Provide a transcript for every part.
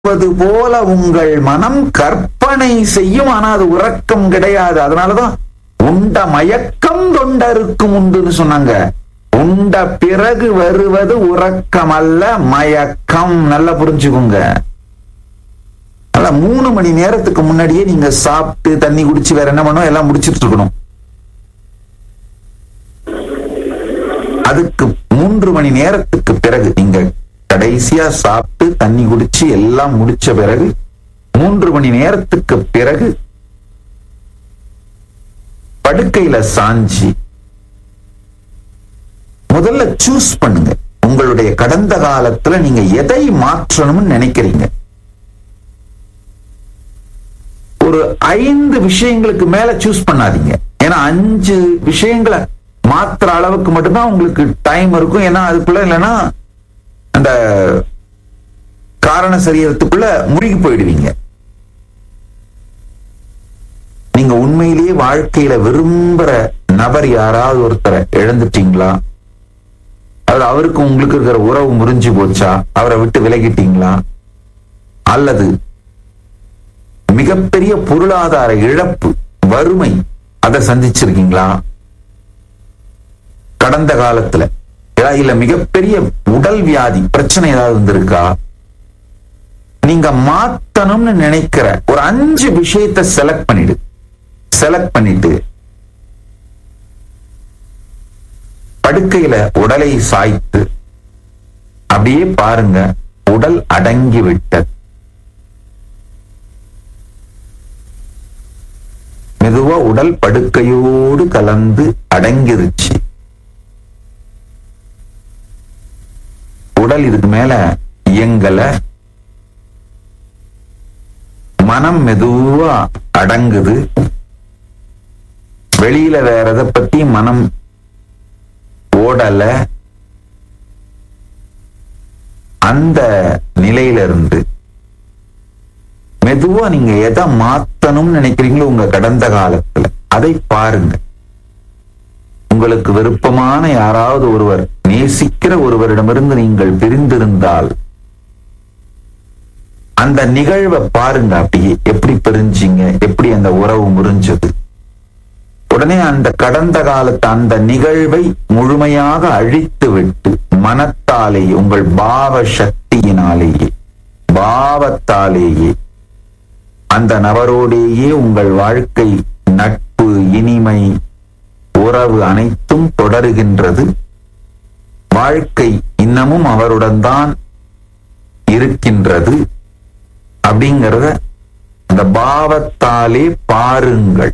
உறங்குவது போல உங்கள் மனம் கற்பனை செய்யும் ஆனா அது உறக்கம் கிடையாது அதனாலதான் உண்ட மயக்கம் தொண்டருக்கும் உண்டுன்னு சொன்னாங்க உண்ட பிறகு வருவது உறக்கம் அல்ல மயக்கம் நல்லா புரிஞ்சுக்கோங்க அல்ல மூணு மணி நேரத்துக்கு முன்னாடியே நீங்க சாப்பிட்டு தண்ணி குடிச்சு வேற என்ன பண்ணும் எல்லாம் முடிச்சிட்டு இருக்கணும் அதுக்கு மூன்று மணி நேரத்துக்கு பிறகு நீங்க கடைசியா சாப்பிட்டு தண்ணி குடிச்சு எல்லாம் முடிச்ச பிறகு மூன்று மணி நேரத்துக்கு பிறகு படுக்கையில சாஞ்சி முதல்ல சூஸ் பண்ணுங்க உங்களுடைய கடந்த காலத்துல நீங்க எதை மாற்றணும்னு நினைக்கிறீங்க ஒரு ஐந்து விஷயங்களுக்கு மேல சூஸ் பண்ணாதீங்க ஏன்னா அஞ்சு விஷயங்களை மாத்துற அளவுக்கு மட்டும்தான் உங்களுக்கு டைம் இருக்கும் ஏன்னா அதுக்குள்ள இல்லைன்னா அந்த காரண சரீரத்துக்குள்ள முழுகி போயிடுவீங்க நீங்க உண்மையிலேயே வாழ்க்கையில விரும்புற நபர் யாராவது ஒருத்தரை இழந்துட்டீங்களா அது அவருக்கு உங்களுக்கு இருக்கிற உறவு முறிஞ்சு போச்சா அவரை விட்டு விலகிட்டீங்களா அல்லது மிகப்பெரிய பொருளாதார இழப்பு வறுமை அதை சந்திச்சிருக்கீங்களா கடந்த காலத்துல ஏதா- இல்ல மிகப்பெரிய உடல் வியாதி பிரச்சனை ஏதாவது வந்திருக்கா நீங்க மாத்தணும்னு நினைக்கிற ஒரு அஞ்சு விஷயத்தை செலக்ட் பண்ணிடு செலக்ட் பண்ணிட்டு படுக்கையில உடலை சாய்த்து அப்படியே பாருங்க உடல் அடங்கி விட்டது மெதுவா உடல் படுக்கையோடு கலந்து அடங்கிருச்சு உடல் இதுக்கு மேல இயங்கல மனம் மெதுவா அடங்குது வெளியில வேற எதை பத்தி மனம் ஓடல அந்த நிலையில இருந்து மெதுவா நீங்க எதை மாத்தணும்னு நினைக்கிறீங்களோ உங்க கடந்த காலத்துல அதை பாருங்க உங்களுக்கு விருப்பமான யாராவது ஒருவர் நேசிக்கிற ஒருவரிடமிருந்து நீங்கள் பிரிந்திருந்தால் அந்த நிகழ்வை பாருங்க அப்படியே எப்படி பிரிஞ்சீங்க எப்படி அந்த உறவு முறிஞ்சது உடனே அந்த கடந்த காலத்து அந்த நிகழ்வை முழுமையாக அழித்து விட்டு மனத்தாலேயே உங்கள் பாவ சக்தியினாலேயே பாவத்தாலேயே அந்த நபரோடேயே உங்கள் வாழ்க்கை நட்பு இனிமை உறவு அனைத்தும் தொடருகின்றது வாழ்க்கை இன்னமும் அவருடன் தான் இருக்கின்றது அப்படிங்கிறத அந்த பாவத்தாலே பாருங்கள்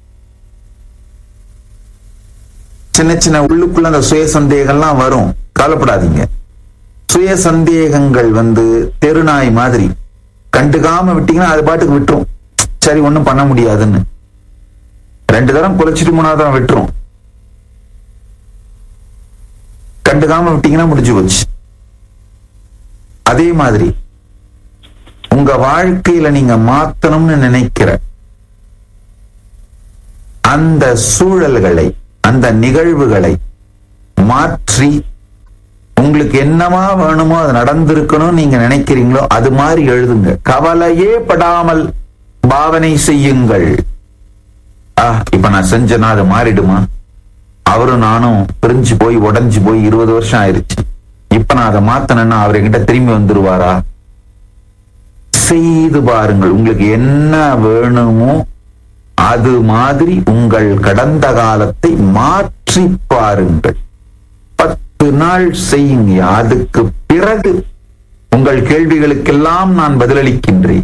சின்ன சின்ன உள்ளுக்குள்ள அந்த சுய சந்தேகம்லாம் வரும் கவலைப்படாதீங்க சுய சந்தேகங்கள் வந்து தெருநாய் மாதிரி கண்டுக்காம விட்டீங்கன்னா அது பாட்டுக்கு விட்டுரும் சரி ஒண்ணும் பண்ண முடியாதுன்னு ரெண்டு தரம் குலைச்சிட்டு மூணாவது தரம் விட்டுரும் கண்டுக்காம விட்டீங்கன்னா முடிஞ்சு போச்சு அதே மாதிரி உங்க வாழ்க்கையில நீங்க மாத்தணும்னு நினைக்கிற அந்த சூழல்களை அந்த நிகழ்வுகளை மாற்றி உங்களுக்கு என்னமா வேணுமோ அது நடந்திருக்கணும் நீங்க நினைக்கிறீங்களோ அது மாதிரி எழுதுங்க கவலையே படாமல் பாவனை செய்யுங்கள் ஆ இப்ப நான் செஞ்சேனா அது மாறிடுமா அவரும் நானும் பிரிஞ்சு போய் உடைஞ்சு போய் இருபது வருஷம் ஆயிருச்சு இப்ப நான் அதை மாத்தணும்னா அவர் என்கிட்ட திரும்பி வந்துருவாரா செய்து பாருங்கள் உங்களுக்கு என்ன வேணுமோ அது மாதிரி உங்கள் கடந்த காலத்தை மாற்றி பாருங்கள் பத்து நாள் செய்யுங்க அதுக்கு பிறகு உங்கள் கேள்விகளுக்கெல்லாம் நான் பதிலளிக்கின்றேன்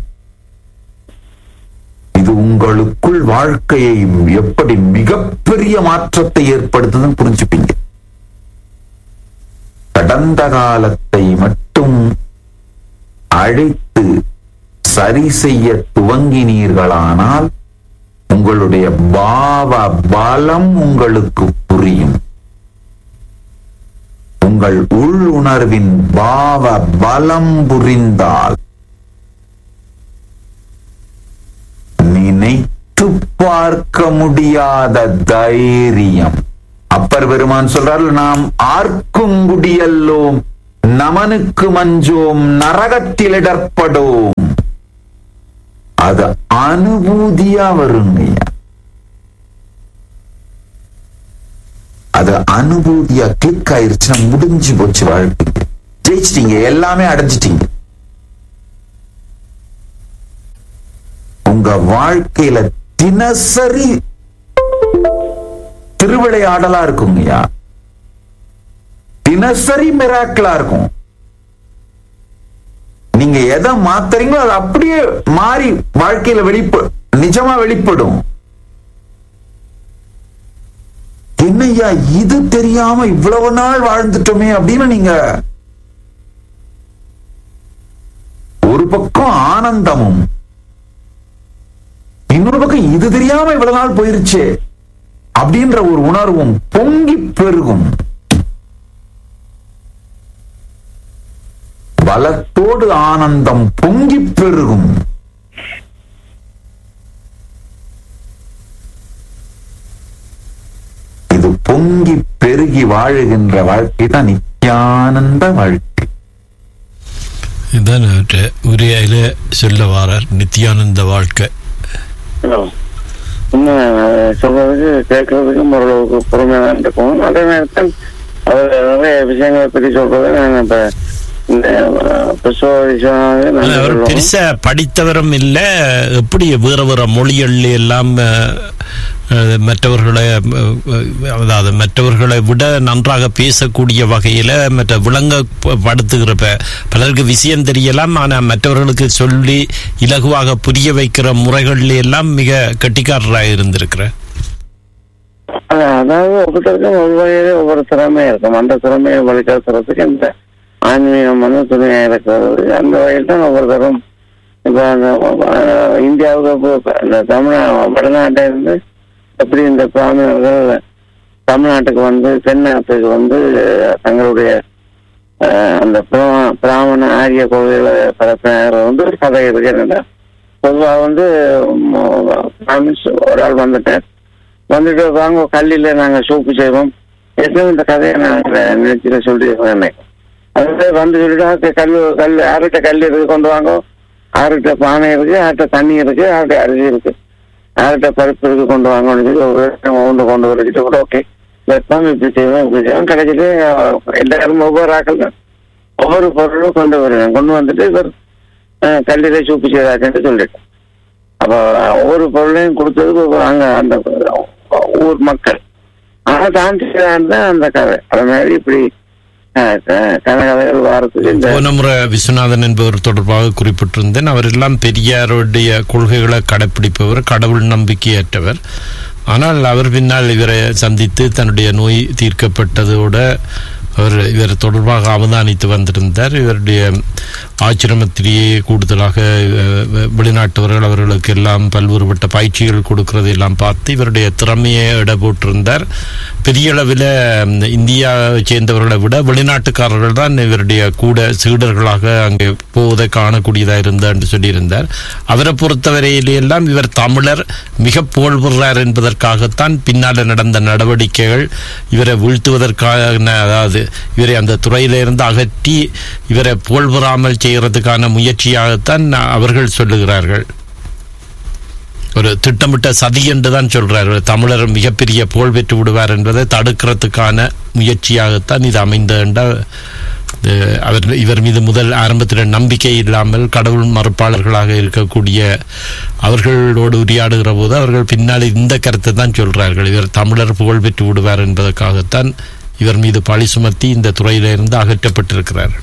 இது உங்களுக்குள் வாழ்க்கையை எப்படி மிகப்பெரிய மாற்றத்தை ஏற்படுத்துதுன்னு புரிஞ்சுப்பீங்க கடந்த காலத்தை மட்டும் அழைத்து சரி செய்ய துவங்கினீர்களானால் உங்களுடைய பாவ பலம் உங்களுக்கு புரியும் உங்கள் உள்ளுணர்வின் பாவ பலம் புரிந்தால் நினைத்து பார்க்க முடியாத தைரியம் அப்பர் பெருமான் சொல்றாரு நாம் ஆர்க்கும் குடியல்லோம் நமனுக்கு மஞ்சோம் நரகத்தில் இடர்படோம் அது அனுபூதியா வருங்கய்யா அது அனுபூதியா கிளிக் ஆயிருச்சுன்னா முடிஞ்சு போச்சு வாழ்க்கை ஜெயிச்சிட்டீங்க எல்லாமே அடைஞ்சிட்டீங்க உங்க வாழ்க்கையில தினசரி திருவிளையாடலா இருக்குங்கய்யா தினசரி மிராக்கிளா இருக்கும் நீங்க எதை மாத்துறீங்களோ அது அப்படியே மாறி வாழ்க்கையில வெளிப்ப நிஜமா வெளிப்படும் என்னய்யா இது தெரியாம இவ்வளவு நாள் வாழ்ந்துட்டோமே அப்படின்னு நீங்க ஒரு பக்கம் ஆனந்தமும் இன்னொரு பக்கம் இது தெரியாம இவ்வளவு நாள் போயிருச்சு அப்படின்ற ஒரு உணர்வும் பொங்கி பெருகும் பலத்தோடு ஆனந்தம் பொங்கி பெருகும் இது பொங்கி பெருகி வாழுகின்ற வாழ்க்கை தான் நித்யானந்த வாழ்க்கை இதுதான் அவர்கிட்ட உரையில சொல்ல வாரார் நித்யானந்த வாழ்க்கை உண்மை சொல்றதுக்கு கேட்கறதுக்கும் ஓரளவுக்கு பொறுமையாக இருக்கும் அதே நேரத்தில் அவர் நிறைய விஷயங்களை பற்றி சொல்றது நான் இப்ப இந்த பிரசவ விஷயம் ஆனா, அவர் பெருசா படித்தவரும் இல்ல எப்படி வேற வேற மொழிகள் எல்லாம் அஹ், அஹ், மற்றவர்களை அஹ், அதாவது மற்றவர்களை விட நன்றாக பேசக்கூடிய வகையில மற்ற விளங்கப்படுத்துகிற ப- பலருக்கு விஷயம் தெரியலாம் ஆனா மற்றவர்களுக்கு சொல்லி இலகுவாக புரிய வைக்கிற முறைகள்ல எல்லாம் மிக கெட்டிக்காரராக இருந்திருக்கிறார் அதாவது ஒவ்வொருத்தருக்கும் ஒரு வகையிலே ஒவ்வொரு திறமையா இருக்கும் அந்த திறமையை வழிகாட்டுறதுக்கு இந்த ஆன்மீகம் வந்து துணையா இருக்கிறது அந்த வகையில் தான் ஒவ்வொருத்தரும் இப்ப அந்த அஹ், இந்தியாவுக்கு இப்ப இந்த தமிழ் வடநாட்டை இருந்து எப்படி இந்த பிராமணர்கள் தமிழ்நாட்டுக்கு வந்து தென்னாட்டுக்கு வந்து தங்களுடைய அஹ், அந்த பிராம- பிராமண ஆரிய கொள்கைகளை பரப்பினார் வந்து ஒரு கதை இருக்கு என்னன்னா பொதுவாக வந்து ம், பிராமின்ஸ் ஒரு ஆள் வந்துட்டார் வந்துட்டு வாங்க கல்லில நாங்க சூப்பு செய்வோம் ஏற்கனவே இந்த கதையை நான் நினைச்சுல சொல்லி நினைக்கிறேன் அது வந்து சொல்லிட்டு "ஆ, கல் கல் ஆறுகிட்ட கல் இருக்கு கொண்டு வாங்க ஆறுகிட்ட பானை இருக்கு ஆறுகிட்ட தண்ணி இருக்கு ஆறுகிட்ட அரிசி இருக்கு ஆறுகிட்ட பருப்பு இருக்கு கொண்டு வாங்கன்னு சொல்லி ஒரு ஒன்று கொண்டு வச்சுட்டு கூட ஓகே வைப்போம் இப்படி செய்வோம் இப்படி செய்வோம் கிடைச்சிட்டு அஹ், எல்லாரும் ஒவ்வொரு ஆக்கள் தான் ஒவ்வொரு பொருளும் கொண்டு வருவேன் கொண்டு வந்துட்டு இவர் அஹ், கல்லிலே சூப்பு செய்தாச்சுன்னு சொல்லிட்டு அப்போ ஒவ்வொரு பொருளையும் கொடுத்தது அங்க அந்த ஊர் மக்கள் ஆனா தான் செய்யறான் தான் அந்த கதை அது மாதிரி இப்படி அஹ், க- கனகதைகள் வாரத்துக்கு இந்த போன முறை விஸ்வநாதன் என்பவர் தொடர்பாக குறிப்பிட்டிருந்தேன் அவர் எல்லாம் பெரியாருடைய கொள்கைகளை கடைப்பிடிப்பவர் கடவுள் நம்பிக்கையற்றவர் ஆனால் அவர் பின்னால் இவரை சந்தித்து தன்னுடைய நோய் தீர்க்கப்பட்டதோட அவர் இவர் தொடர்பாக அவதானித்து வந்திருந்தார் இவருடைய ஆச்சிரமத்திலேயே கூடுதலாக அஹ், வெ- வெளிநாட்டவர்கள் அவர்களுக்கு எல்லாம் பல்வேறுபட்ட பயிற்சிகள் கொடுக்கிறது எல்லாம் பார்த்து இவருடைய திறமையை இட போட்டிருந்தார் பெரிய அளவில் இந்தியாவை சேர்ந்தவர்களை விட வெளிநாட்டுக்காரர்கள் தான் இவருடைய கூட சீடர்களாக அங்கே போவதை காணக்கூடியதாக இருந்தார் என்று சொல்லியிருந்தார் அவரை பொறுத்தவரையிலே எல்லாம் இவர் தமிழர் மிக புகழ் பெறுறார் என்பதற்காகத்தான் பின்னால் நடந்த நடவடிக்கைகள் இவரை வீழ்த்துவதற்கான அதாவது இவரை அந்த துறையிலிருந்து அகற்றி இவரை புகழ் பெறாமல் செய்கிறதுக்கான முயற்சியாகத்தான் அவர்கள் சொல்லுகிறார்கள் ஒரு திட்டமிட்ட சதி என்று தான் சொல்றார் தமிழர் மிகப்பெரிய புகழ் பெற்று விடுவார் என்பதை தடுக்கிறதுக்கான முயற்சியாகத்தான் இது அமைந்த என்றால், அஹ், அவர் இவர் மீது முதல் ஆரம்பத்தில் நம்பிக்கை இல்லாமல் கடவுள் மறுப்பாளர்களாக இருக்கக்கூடிய அவர்களோடு உரையாடுகிற போது அவர்கள் பின்னால் இந்த கருத்தை தான் சொல்றார்கள் இவர் தமிழர் புகழ் பெற்று விடுவார் என்பதற்காகத்தான் இவர் மீது பழி சுமத்தி இந்த துறையிலிருந்து அகற்றப்பட்டிருக்கிறார்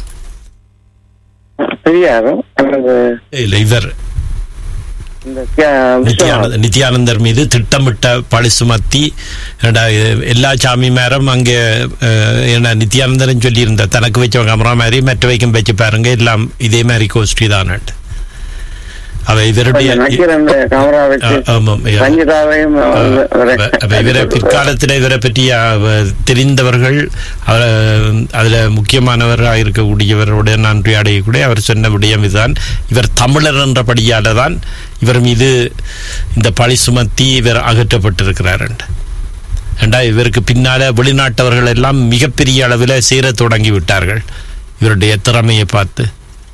பெரியாரும் அல்லது இல்லை இவர் இந்த தியா- நித்யானந்த நித்யானந்தர் மீது திட்டமிட்ட பழி சுமத்தி ஏண்டா, இது எல்லா சாமிமாரும் அங்கே அஹ், என்ன நித்யானந்தரன் சொல்லியிருந்த தனக்கு வச்சவங்க அமரா மாதிரி மற்றவைக்கும் வச்சு பாருங்க எல்லாம் இதே மாதிரி கோஷ்டி தான் அவ இவருடைய அந்த நக்கீரன் கேமரா வச்சு ஆ, ஆமாம். சங்கீதாவையும் அவரு- அவரை- அப்ப இவரை பிற்காலத்தில் இவரை பற்றி அஹ், தெரிந்தவர்கள் அவர் அதுல முக்கியமானவராக இருக்கக்கூடியவரோட நன்றி அடையக்கூடிய அவர் சொன்ன விடயம் இதுதான் இவர் தமிழர் என்றபடியால தான் இவர் மீது இந்த பழி சுமத்தி இவர் அகற்றப்பட்டிருக்கிறார் என்று. ஏண்டா இவருக்கு பின்னால வெளிநாட்டவர்கள் எல்லாம் மிகப்பெரிய அளவில் சேர தொடங்கி விட்டார்கள் இவருடைய திறமையை பார்த்து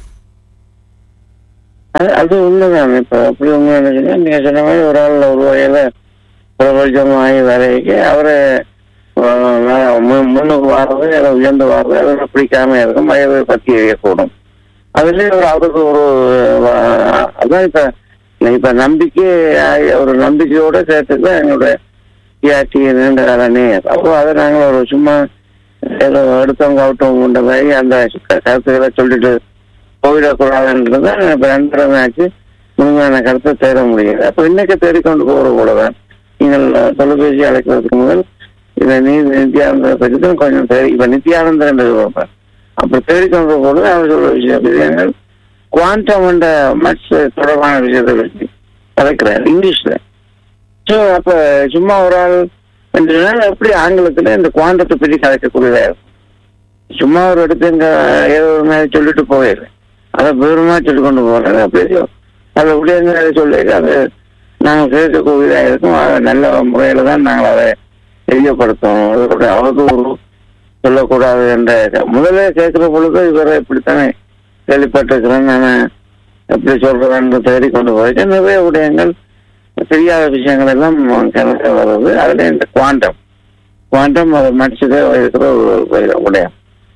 அது அது உண்மைதான் இப்ப அப்படி உண்மை நினைச்சுன்னா நீங்க சொன்ன மாதிரி ஒரு ஆள் ஒரு வகையில பிரபஞ்சமாகி வரைக்கு அவரு அஹ், மே- மு- முன்னுக்கு வர்றது அதை உயர்ந்து வர்றது அதை பிடிக்காம இருக்கும் வயது பத்தி எரியக்கூடும் அதுலயே ஒரு அவருக்கு ஒரு அஹ், அதான் இப்ப இப்ப நம்பிக்கை ஆஹ், ஒரு நம்பிக்கையோட சேர்த்துக்கு எங்களோட டிஆர்டி நீண்ட கால நேர் அப்போ அதை நாங்கள் ஒரு சும்மா ஏதோ எடுத்தவங்க அவுட்டவங்க மாதிரி அந்த க- கருத்துக்களை சொல்லிட்டு போயிடக்கூடாதுன்றது இப்ப ரெண்டரை மேட்ச் முழுமையான கருத்தை தேட முடியாது அப்ப இன்னைக்கு தேடிக்கொண்டு போகிற கூடதான் நீங்கள் தொலைபேசி அழைக்கிறதுக்கு முதல் இதை நீ நித்யானந்த பற்றி தான் கொஞ்சம் தேடி இப்ப நித்யானந்தர் என்று பார்ப்பேன் அப்ப தேடிக்கொண்டு போது அவர் சொல்ற விஷயம் விஷயங்கள் குவாண்டம் என்ற மட்ஸ் தொடர்பான விஷயத்தை பற்றி கலைக்கிறார் இங்கிலீஷ்ல ஸோ அப்ப சும்மா ஒரு ஆள் என்று சொன்னால் எப்படி ஆங்கிலத்துல இந்த குவாண்டத்தை பற்றி கலைக்கக்கூடியதா இருக்கும் சும்மா ஒரு இடத்துல இங்க ஏதோ ஒரு மாதிரி சொல்லிட்டு போயிடுறேன் அதை விவரமா சொல்லி கொண்டு போறேன் அப்படியே அதை விடயங்களை சொல்லி அது நாங்கள் கேட்கக்கூடியதா இருக்கும் அதை நல்ல முறையில தான் நாங்கள் அதை தெரியப்படுத்தணும் அதோட அவதூறு சொல்லக்கூடாது என்ற முதல்ல கேட்கிற பொழுது இவரை இப்படித்தானே கேள்விப்பட்டிருக்கிறேன் நான் எப்படி சொல்றேன்னு தேடி கொண்டு போயிட்டு நிறைய விடயங்கள் தெரியாத விஷயங்கள் எல்லாம் கணக்கு வருது அதுல இந்த குவாண்டம் குவாண்டம் அதை மடிச்சுதான் இருக்கிற ஒரு உடையம்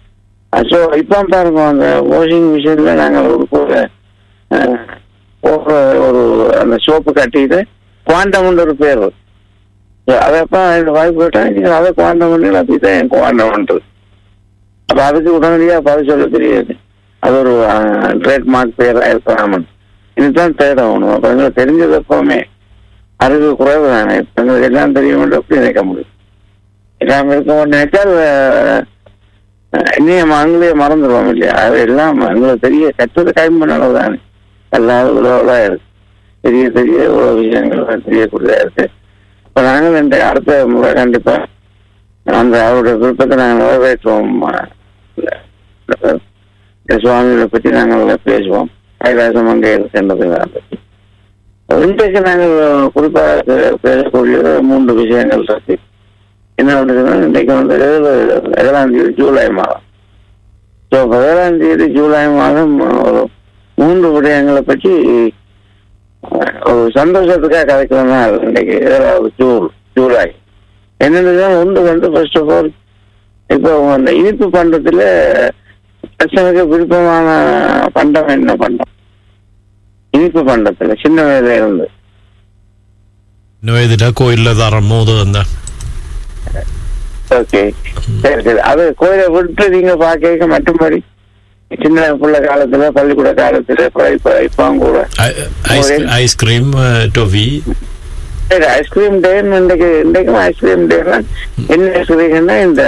ஸோ இப்போ பாருங்க அந்த வாஷிங் மிஷின்ல நாங்கள் ஒரு கூட அஹ், போடுற ஒரு அந்த சோப்பு கட்டிட்டு குவாண்டம்னு ஒரு பேர் வரும். So, அதப்ப இந்த வாய்ப்பு கேட்டா நீங்கள் அதை குவாண்டம் பண்ணி அப்படிதான் என் குவாண்டம்ன்றது அப்ப அதுக்கு உடனடியாக பதில் சொல்ல தெரியாது அது ஒரு ட்ரேட்மார்க் பேராக இருக்கலாம் இதுதான் தேடணும் அப்ப எங்களுக்கு தெரிஞ்சது எப்பவுமே அறிவு குறைவு தானே இப்ப எங்களுக்கு எல்லாம் தெரியும் எப்படி நினைக்க முடியும் எல்லாம் இருக்க நினைச்சால் அஹ், இன்னும் ஆங்கிலேயே மறந்துடுவோம் இல்லையா அது எல்லாம் எங்களுக்கு தெரிய கற்றது கைம்பண்ண அளவு தானே எல்லாரும் உலகளா இருக்கு பெரிய பெரிய உலக விஷயங்கள் தெரியக்கூடியதா இருக்கு இப்ப நாங்கள் இந்த அடுத்த முறை கண்டிப்பா அந்த அவருடைய விருப்பத்தை நாங்கள் நிறைவேற்றுவோம் அஹ், இந்த சுவாமிகளை பற்றி நாங்கள் பேசுவோம் கைலாசம் அங்கே இருக்கின்றது பற்றி இன்றைக்கு நாங்கள் குறிப்பாக பேசக்கூடிய மூன்று விஷயங்கள் இருக்கு என்ன பண்ணுறதுன்னா இன்றைக்கு வந்து ஏழு ஏழாம் தேதி ஜூலை மாதம் ஸோ பதினேழாம் தேதி ஜூலை மாதம் ஒரு மூன்று விடயங்களை பற்றி அஹ், ஒரு சந்தோஷத்துக்காக கதைக்கிற நாள் இன்றைக்கு ஏழாவது ஜூன் ஜூலை என்னென்னா ஒன்று வந்து ஃபர்ஸ்ட் ஆஃப் ஆல் இப்போ அந்த இனிப்பு பண்டத்தில் பிரச்சனைக்கு விருப்பமான பண்டம் என்ன பண்டம் இனிப்பு பண்டத்தில் சின்ன வயதுல இருந்து இன்னும் வயதுல கோயில்ல தரம் போது அந்த ஓகே சரி சரி அது கோயிலை விட்டு நீங்க பாக்க மற்றும்படி சின்ன பிள்ளை காலத்துல பள்ளிக்கூட காலத்துல இப்ப இப்ப இப்போ கூட ஐஸ்கிரீம் டொஃபி சரி ஐஸ்கிரீம் டே இன்றைக்கு இன்றைக்கும் ஐஸ்கிரீம் டே என்ன ஐஸ்கிரீம்னா இந்த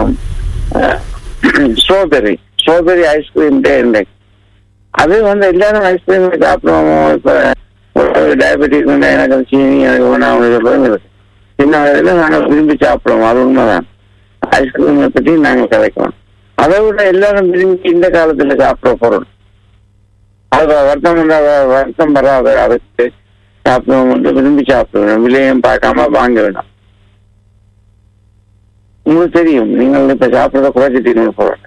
ஸ்ட்ராபெரி ஸ்ட்ராபெரி ஐஸ்கிரீம் டே இன்றைக்கு அது வந்து எல்லாரும் ஐஸ்கிரீம் சாப்பிடுவோம் இப்ப டயபெட்டிஸ் எனக்கு சீனி எனக்கு வேணாம் சொல்றது இருக்கு சின்ன வயதுல நாங்கள் விரும்பி சாப்பிடுவோம் அது உண்மைதான் ஐஸ்கிரீமை பற்றி நாங்கள் கிடைக்கிறோம் அதை விட எல்லாரும் விரும்பி இந்த காலத்துல சாப்பிடுற பொருள் அது வருத்தம் வராத வருத்தம் வராத அதுக்கு சாப்பிடுவோம் வந்து விரும்பி சாப்பிடுவேன் விலையும் பார்க்காம வாங்க வேண்டாம் உங்களுக்கு தெரியும் நீங்கள் இப்ப சாப்பிடுறத குறைச்சிட்டீங்கன்னு போறேன்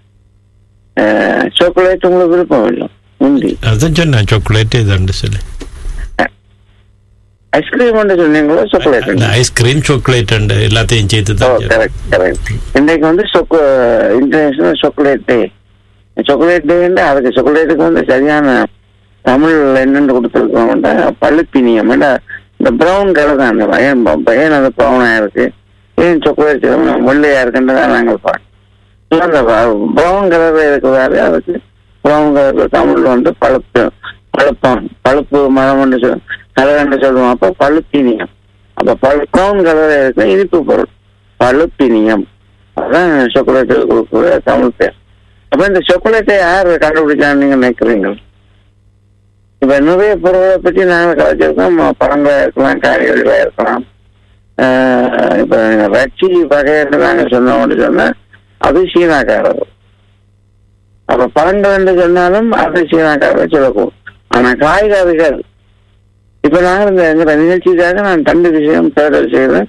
சாக்லேட் உங்களுக்கு விருப்பம் இல்லை முந்தி அதுதான் சொன்னேன் சாக்லேட் இதுன்னு சொல்லி ஐஸ்கிரீம் சொன்னீங்களோ சாக்லேட் அந்த ஐஸ்கிரீம் சாக்லேட் எல்லாத்தையும் சேர்த்து ஓ தான் சொன்னேன். கரெக்ட் கரெக்ட் இன்றைக்கு வந்து இன்டர்நேஷனல் சாக்லேட் டே சாக்லேட் டேன்னா அதுக்கு சாக்லேட்டுக்கு வந்து சரியான தமிழ் என்னென்னு கொடுத்துருக்கோம்னா பழுப்பினியம் ஏன்னா இந்த ப்ரௌன் கலர் தான் அந்த ஏன் ப- ஏன் அது ப்ரௌனா இருக்கு ஏன் சாக்லேட் வெள்ளையா இருக்குன்றதா நாங்கள் பார்க்கணும் அந்த ப்ரௌன் கலர்ல இருக்கிறதால அதுக்கு ப்ரௌன் கலர்ல தமிழ்ல வந்து பழுப்பு பழுப்பம் பழுப்பு மரம் சொல் கலர் சொல்லுவோம் அப்போ பழுப்பினியம் அப்ப பழு ப்ரௌன் கலர்ல இருக்க இனிப்பு பொருள் பழுப்பினியம் அதான் சாக்லேட் கொடுக்குற தமிழ் பேர் அப்ப இந்த சாக்லேட்டை யார் கண்டுபிடிச்சான்னு நீங்க நினைக்கிறீங்க இப்ப நிறைய பொருளை பற்றி நாங்கள் கலைச்சிருக்கோம் பழங்களா இருக்கலாம் காய்கறிகளா இருக்கலாம் ஆஹ் இப்ப ரச்சி வகைன்னு நாங்க சொன்னோம்னு சொன்னா அது சீனாக்காரர் அப்ப பழங்கள் என்று சொன்னாலும் அது சீனாக்காரர் சொல்லக்கூடும் ஆனா காய்கறிகள் இப்ப நாங்க இந்த எங்க நிகழ்ச்சிக்காக நான் ரெண்டு விஷயம் தேடல் செய்தேன்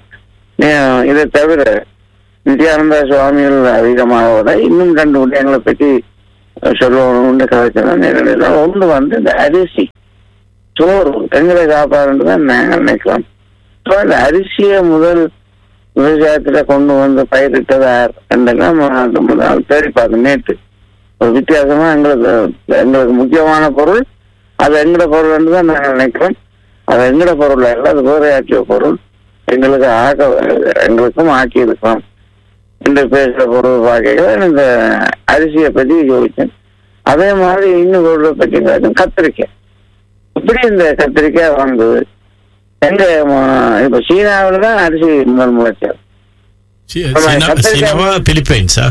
இதை தவிர நித்யானந்த சுவாமிகள் அதிகமாக விட இன்னும் ரெண்டு விடயங்களை பற்றி சொல்லணும்னு கதைச்சதான் நேரடியில் ஒன்று வந்து இந்த அரிசி சோறு எங்களை சாப்பாடுன்னு தான் நாங்கள் நினைக்கிறோம் ஸோ இந்த அரிசியை முதல் விவசாயத்துல கொண்டு வந்து பயிரிட்டதார் என்றெல்லாம் அது முதல் தேடி பார்க்க நேற்று ஒரு வித்தியாசமா எங்களுக்கு எங்களுக்கு முக்கியமான பொருள் அது எங்கட பொருள் தான் நாங்கள் நினைக்கிறோம் அது எங்கட பொருள் அல்ல அது வேறையாற்றிய பொருள் எங்களுக்கு ஆக்க எங்களுக்கும் ஆக்கி இருக்கிறோம் என்று பேசுற பொருள் பார்க்க இந்த அரிசியை பத்தி யோசிச்சேன் அதே மாதிரி இன்னும் பொருளை பற்றி பார்த்தா கத்திரிக்காய் இப்படி இந்த கத்திரிக்காய் வந்தது எங்க ம- இப்ப சீனாவில தான் அரிசி முதல் முளைச்சார் சி- ஆமா, சீனா- கத்திரிக்காய் சீனாவா பிலிப்பைன்ஸா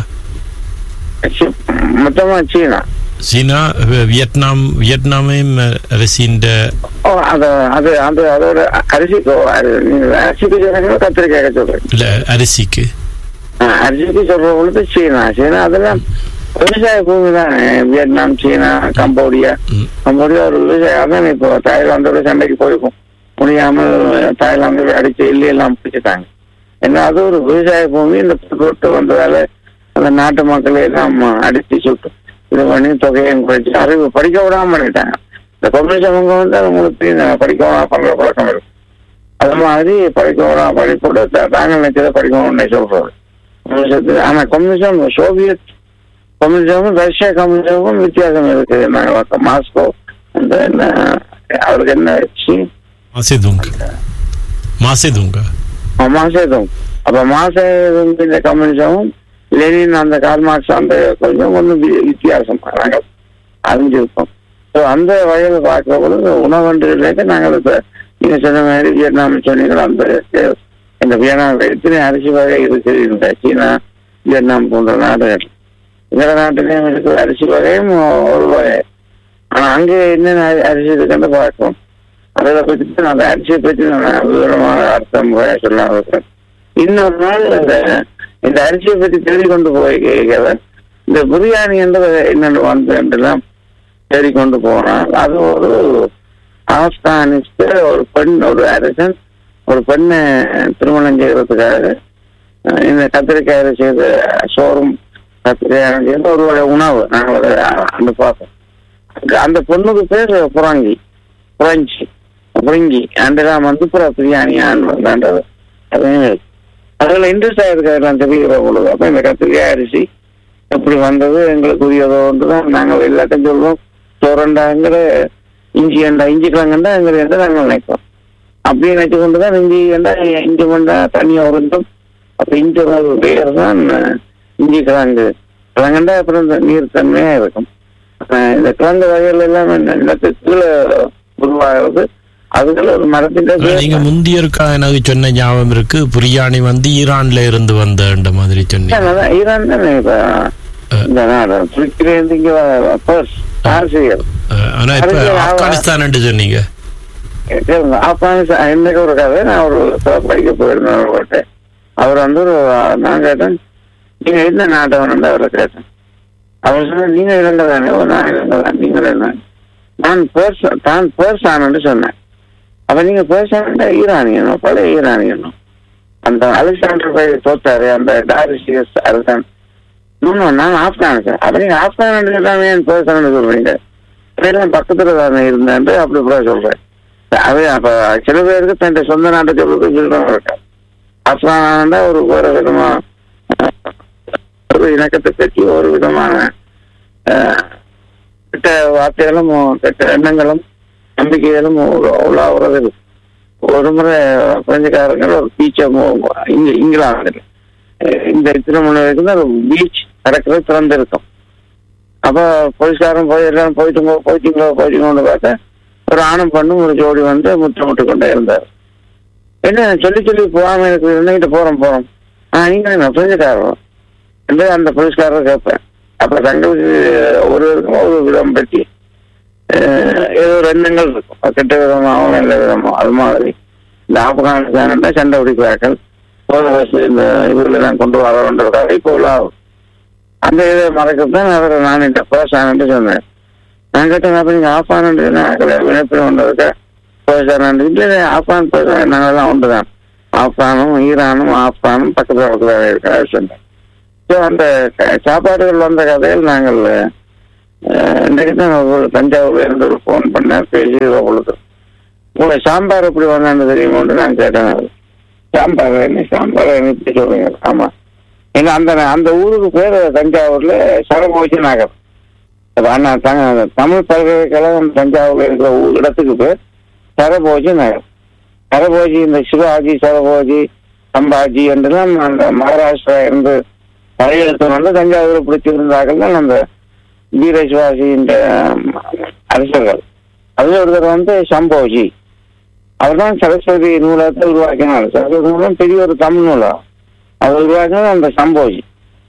சி- மொத்தமா சீனா சீனா வி- வியட்நாம் வியட்நாமையும் அரசின் ஓ அது அது அது அதோட அரிசிக்கு அது நீங்க அரிசிக்கு சொல்றீங்களா கத்திரிக்காய் சொல்றீங்க இல்ல அரிசிக்கு ஆ, அரிசிக்கு சொல்ற பொழுது சீனா சீனா அதெல்லாம் விவசாய பூமி தானே வியட்நாம் சீனா கம்போடியா ம். கம்போடியா ஒரு விவசாயம் அதான் இப்போ தாய்லாந்தோட சண்டைக்கு போயிருக்கும் முடியாமல் தாய்லாந்து அடிச்சு எல்லாம் பிடிச்சிட்டாங்க ஏன்னா அது ஒரு விவசாய பூமி இந்த போட்டு வந்ததால அந்த நாட்டு மக்களை எல்லாம் அடிச்சு சுட்டு இது பண்ணி தொகையும் குறைச்சு அறிவு படிக்க விடாம பண்ணிட்டாங்க இந்த கம்யூனிஸ்ட் அவங்க வந்து அவங்களுக்கு இந்த படிக்க விடாம பண்ற பழக்கம் இருக்கு அது மாதிரி படிக்க விடாம படிப்போட தாங்க நினைச்சதை படிக்கணும்னு சொல்றது கம்யூனிஸ்டத்துக்கு ஆனா கம்யூனிசம் சோவியத் கம்யூனிசமும் ரஷ்யா கம்யூனிசமும் வித்தியாசம் இருக்கு நாங்க மாஸ்கோ அந்த என்ன அவருக்கு என்ன சி மாசிதுங்க மாசிதுங்க மாசேதும் அப்ப மாசேதும் இந்த கம்யூனிசமும் லெனின் அந்த கால் மார்க்ஸ் அந்த கொஞ்சம் கொஞ்சம் வி- வித்தியாசம் நாங்க அறிஞ்சிருக்கோம் ஸோ அந்த வகையில் பார்க்கிற பொழுது உணவன்றிலேருந்து நாங்கள் இப்ப நீங்க சொன்ன மாதிரி வியட்நாம் சொன்னீங்களா அந்த இந்த வியட்நாம் எத்தனை அரிசி வகை இருக்கு இந்த சீனா வியட்நாம் போன்ற நாடுகள் இதர நாட்டிலையும் இருக்கிற அரிசி வகையும் ஒரு வகை ஆனா அங்கே என்னென்ன அரி- அரிசி இருக்குன்னு பார்க்கும் அதில் பற்றி தான் அந்த அரிசியை பற்றி நான் விவரமான அர்த்தம் சொல்ல இருக்கேன் இன்னொரு நாள் இந்த இந்த அரிசியை பற்றி தேடி கொண்டு போய் கேட்கிறேன் இந்த பிரியாணி என்றது என்னென்ன வந்து என்றெல்லாம் தேடி கொண்டு போனான் அது ஒரு ஆப்கானிஸ்த ஒரு பெண் ஒரு அரசன் ஒரு பெண்ணை திருமணம் செய்யறதுக்காக அஹ், இந்த கத்திரிக்காய் செய்த சோறும் கத்திரிக்காய் செய்த ஒரு வகை உணவு நாங்கள் அதை அந்த பார்ப்போம் அங்க- அந்த பொண்ணுக்கு பேர் புறாங்கி புரஞ்சி புரிங்கி அண்டெல்லாம் வந்து புற பிரியாணி ஆண்டது அதுவும் இருக்கு. அதுல இன்ட்ரெஸ்ட் ஆயிருக்காரு தெரிகிற பொழுது அப்ப இந்த கத்திரிக்காய் அரிசி எப்படி வந்தது எங்களுக்கு உரியதோன்று தான் நாங்கள் எல்லாத்தையும் சொல்லுவோம் சோரண்டாங்கிற இஞ்சி அண்டா இஞ்சி கிழங்கண்டா எங்களுக்கு என்று நாங்கள் நினைப்போம் அப்படி நினைச்சு கொண்டு தான் இஞ்சி கண்டா இஞ்சி மண்டா தனியாக உருண்டும் அப்ப இஞ்சி ஒரு பேர் தான் இஞ்சி கிழங்கு கிழங்கண்டா அப்புறம் இந்த நீர் தன்மையா இருக்கும் அஹ் இந்த கிழங்கு வகைகள் எல்லாம் நிலத்துக்கு கீழே உருவாகிறது அதுக்குள்ள ஒரு மரத்தின் நீங்க முந்தைய இருக்கா எனக்கு சொன்ன ஞாபகம் இருக்கு பிரியாணி வந்து ஈரான்ல இருந்து வந்த மாதிரி சொன்னீங்க ஈரான் தானே இப்ப இந்த நாடு துருக்கியிலிருந்து இங்க பர்ஸ் ஆசிரியர் அஹ், ஆனா இப்ப அரசியல் ஆவா- ஆப்கானிஸ்தான் சொன்னீங்க ஆப்கானிஸ்தான் இன்னைக்கு ஒரு கதை நான் ஒரு சிறப்பு படிக்க போயிருந்தேன் அவர்கிட்ட அவர் வந்து ஒரு நான் கேட்டேன் நீங்க என்ன நாட்டவன் அவரை கேட்டேன் அவர் சொன்ன நீங்க இழந்த தானே ஓ, நான் இழந்த தான் நீங்க என்ன நான் பேர்ஸ் தான் பேர்சானு சொன்னேன் அப்ப நீங்க பேர்சான ஈரானியனும் பழைய ஈரானியனும் அந்த அலெக்சாண்டர் பை தோத்தாரு அந்த டாரிசியஸ் அரசன் இன்னும் நான் ஆப்கானிஸ்தான் அப்ப நீங்க ஆப்கானிஸ்தான் தான் ஏன் பேர்சானு சொல்றீங்க அதெல்லாம் பக்கத்துல தானே இருந்தேன் அப்படி கூட சொல்றேன் அது அப்ப சில பேருக்கு தன் சொந்த நாட்டை சொல்றது விருப்பம் இருக்கு ஆப்கானா ஒரு வேற விதமா ஒரு இணக்கத்தை பற்றி ஒரு விதமான அஹ், கெட்ட வார்த்தைகளும் கெட்ட எண்ணங்களும் நம்பிக்கைகளும் உ- உலாவுறது இருக்கு. ஒரு முறை பிரெஞ்சுக்காரங்க ஒரு பீச்சை இங்க இங்கிலாந்துல அஹ், இந்த திருமணம் வரைக்கும் ஒரு பீச் கடற்கரை திறந்திருக்கும் அப்ப போலீஸ்காரன் போய் எல்லாம் போயிட்டு போயிட்டீங்களோ போயிட்டீங்களோன்னு பார்த்தா ஒரு ஆணும் பண்ணும் ஒரு ஜோடி வந்து முத்தமிட்டு கொண்டே இருந்தார் என்ன சொல்லி சொல்லி போகாம எனக்கு என்னகிட்ட போறோம் போறோம் ஆஹ் நீங்க என்ன பிரெஞ்சுக்காரரும் என்று அந்த போலீஸ்காரர் கேட்பேன் அப்ப தங்களுக்கு ஒருவருக்கும் ஒரு விதம் பற்றி அஹ், ஏதோ ஒரு எண்ணங்கள் இருக்கும் அது கெட்ட விதமாகவும் நல்ல விதமாகவும் அது மாதிரி இந்த ஆப்கானிஸ்தான் சண்டை பிடிக்கிறார்கள் போத வயசு இந்த இவர்களை நான் கொண்டு வர வேண்டியதுக்காக இப்போ உலாவும் அந்த இதை மறக்கிறது தான் அவர் நான் இந்த பேசானு சொன்னேன் நான் கேட்டேன் அப்ப நீங்க ஆஃபான் வினைப்பில் வந்ததுக்கு பேசானு இல்லை ஆஃபான் பேச நாங்கெல்லாம் ஒன்றுதான் ஆப்கானும் ஈரானும் ஆப்கானும் பக்கத்துல பக்கத்துல இருக்கிற சொன்னேன் ஸோ அந்த க- சாப்பாடுகள் வந்த கதையில் நாங்கள் அஹ், இன்றைக்கு தான் ஒரு தஞ்சாவூர்ல இருந்து ஒரு ஃபோன் பண்ணேன் பேசி பொழுது உங்களை சாம்பார் எப்படி வந்தான்னு தெரியுமோன்னு நான் கேட்டேன் சாம்பார் என்ன சாம்பார் என்ன இப்படி சொல்றீங்க ஆமா ஏன்னா அந்த அந்த ஊருக்கு பேர் தஞ்சாவூர்ல சரபோஜி நகர் அப்ப அண்ணா த- தமிழ் பல்கலைக்கழகம் தஞ்சாவூர்ல இருக்கிற ஊ- இடத்துக்கு பேர் சரபோஜி நகர் சரபோஜி இந்த சிவாஜி சரபோஜி சம்பாஜி என்றெல்லாம் அந்த மகாராஷ்டிரா இருந்து படையெடுத்து வந்து தஞ்சாவூர் பிடிச்சிருந்தார்கள் தான் அந்த வீர சிவாஜி இந்த அரசர்கள் அதுல ஒருத்தர் வந்து சம்போஜி அவர் தான் சரஸ்வதி நூலகத்தை உருவாக்கினார் சரஸ்வதி நூலம் பெரிய ஒரு தமிழ் நூலம் அது உருவாக்கினது அந்த சம்போஜி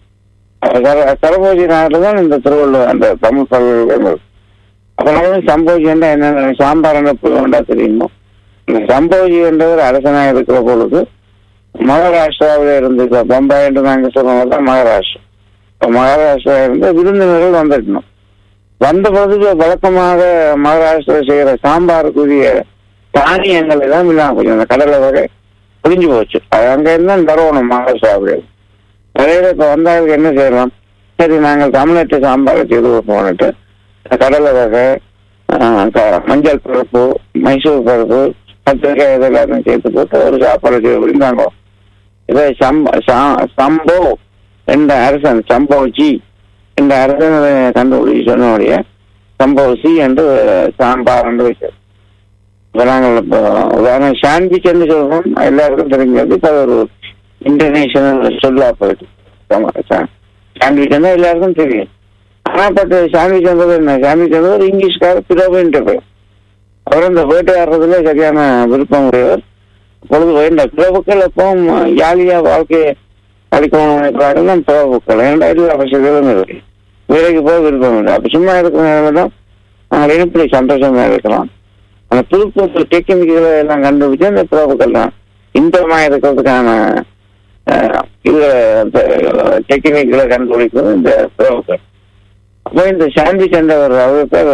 சர- சரபோஜி நாட்டில் தான் இந்த திருவள்ளுவர் அந்த தமிழ் பல்கலைக்கழகம் அப்புறம் சம்போஜி என்ற என்ன சாம்பார் என்ற புலவண்டா தெரியுமோ இந்த சம்போஜி என்றவர் அரசனாக இருக்கிற பொழுது மகாராஷ்டிராவில் இருந்து இப்ப பம்பாய் என்று நாங்கள் சொல்லுவோம் தான் மகாராஷ்டிரா இப்ப மகாராஷ்டிரா இருந்து விருந்தினர்கள் வந்துடணும் வந்த பொழுது வழக்கமாக மகாராஷ்டிரா செய்கிற சாம்பாருக்குரிய தானியங்கள் எல்லாம் இல்லாம போச்சு அந்த கடலை வகை புரிஞ்சு போச்சு அது அங்க இருந்தா தரணும் மகாராஷ்டிராவில் நிறைய இப்ப வந்தாருக்கு என்ன செய்யலாம் சரி நாங்கள் தமிழ்நாட்டு சாம்பார் செய்து கொடுப்போம்னுட்டு கடலை வகை ஆஹ், க- மஞ்சள் பருப்பு மைசூர் பருப்பு கத்திரிக்காய் இதெல்லாம் சேர்த்து போட்டு ஒரு சாப்பாடு செய்து கொடுத்தாங்க இதை சம்ப சா- சம்போ என்ற அரசன் சம்போஜி இந்த அரசன் இதை கண்டுபிடிச்சு சொன்னோடைய சம்போசி என்று சாம்பார் என்று வச்சார் இப்ப நாங்கள் இப்போ உதாரணம் சாண்ட்விச் என்று சொல்றோம் எல்லாருக்கும் தெரிஞ்சது இப்போ அது ஒரு இன்டர்நேஷனல் சொல்லா போயிட்டு சாண்ட்விச் எல்லாருக்கும் தெரியும் ஆனா பட் சாண்ட்விச் என்பது என்ன சாண்ட்விச் என்பது ஒரு இங்கிலீஷ்கார பிரபுன்ற பேர் அவர் இந்த வேட்டையாடுறதுல சரியான விருப்பம் உடையவர் பொழுது இந்த பிரபுக்கள் எப்பவும் ஜாலியா வாழ்க்கையை அளிக்கணும் நினைக்கிறார்கள் தான் பிரபுக்கள் ஏன்னா எல்லா வசதிகளும் இருக்கு வேலைக்கு போக விருப்பம் இல்லை அப்ப சும்மா இருக்கிற நேரம் தான் நாங்கள் எப்படி சந்தோஷமா இருக்கலாம் அந்த புது புது டெக்னிக்குகளை எல்லாம் கண்டுபிடிச்சு அந்த பிரபுக்கள் தான் இன்பமா இருக்கிறதுக்கான அஹ், இது டெக்னிக்குகளை கண்டுபிடிக்கிறது இந்த பிரபுக்கள் அப்போ இந்த சாண்ட்விச் என்றவர் அவர் பேர்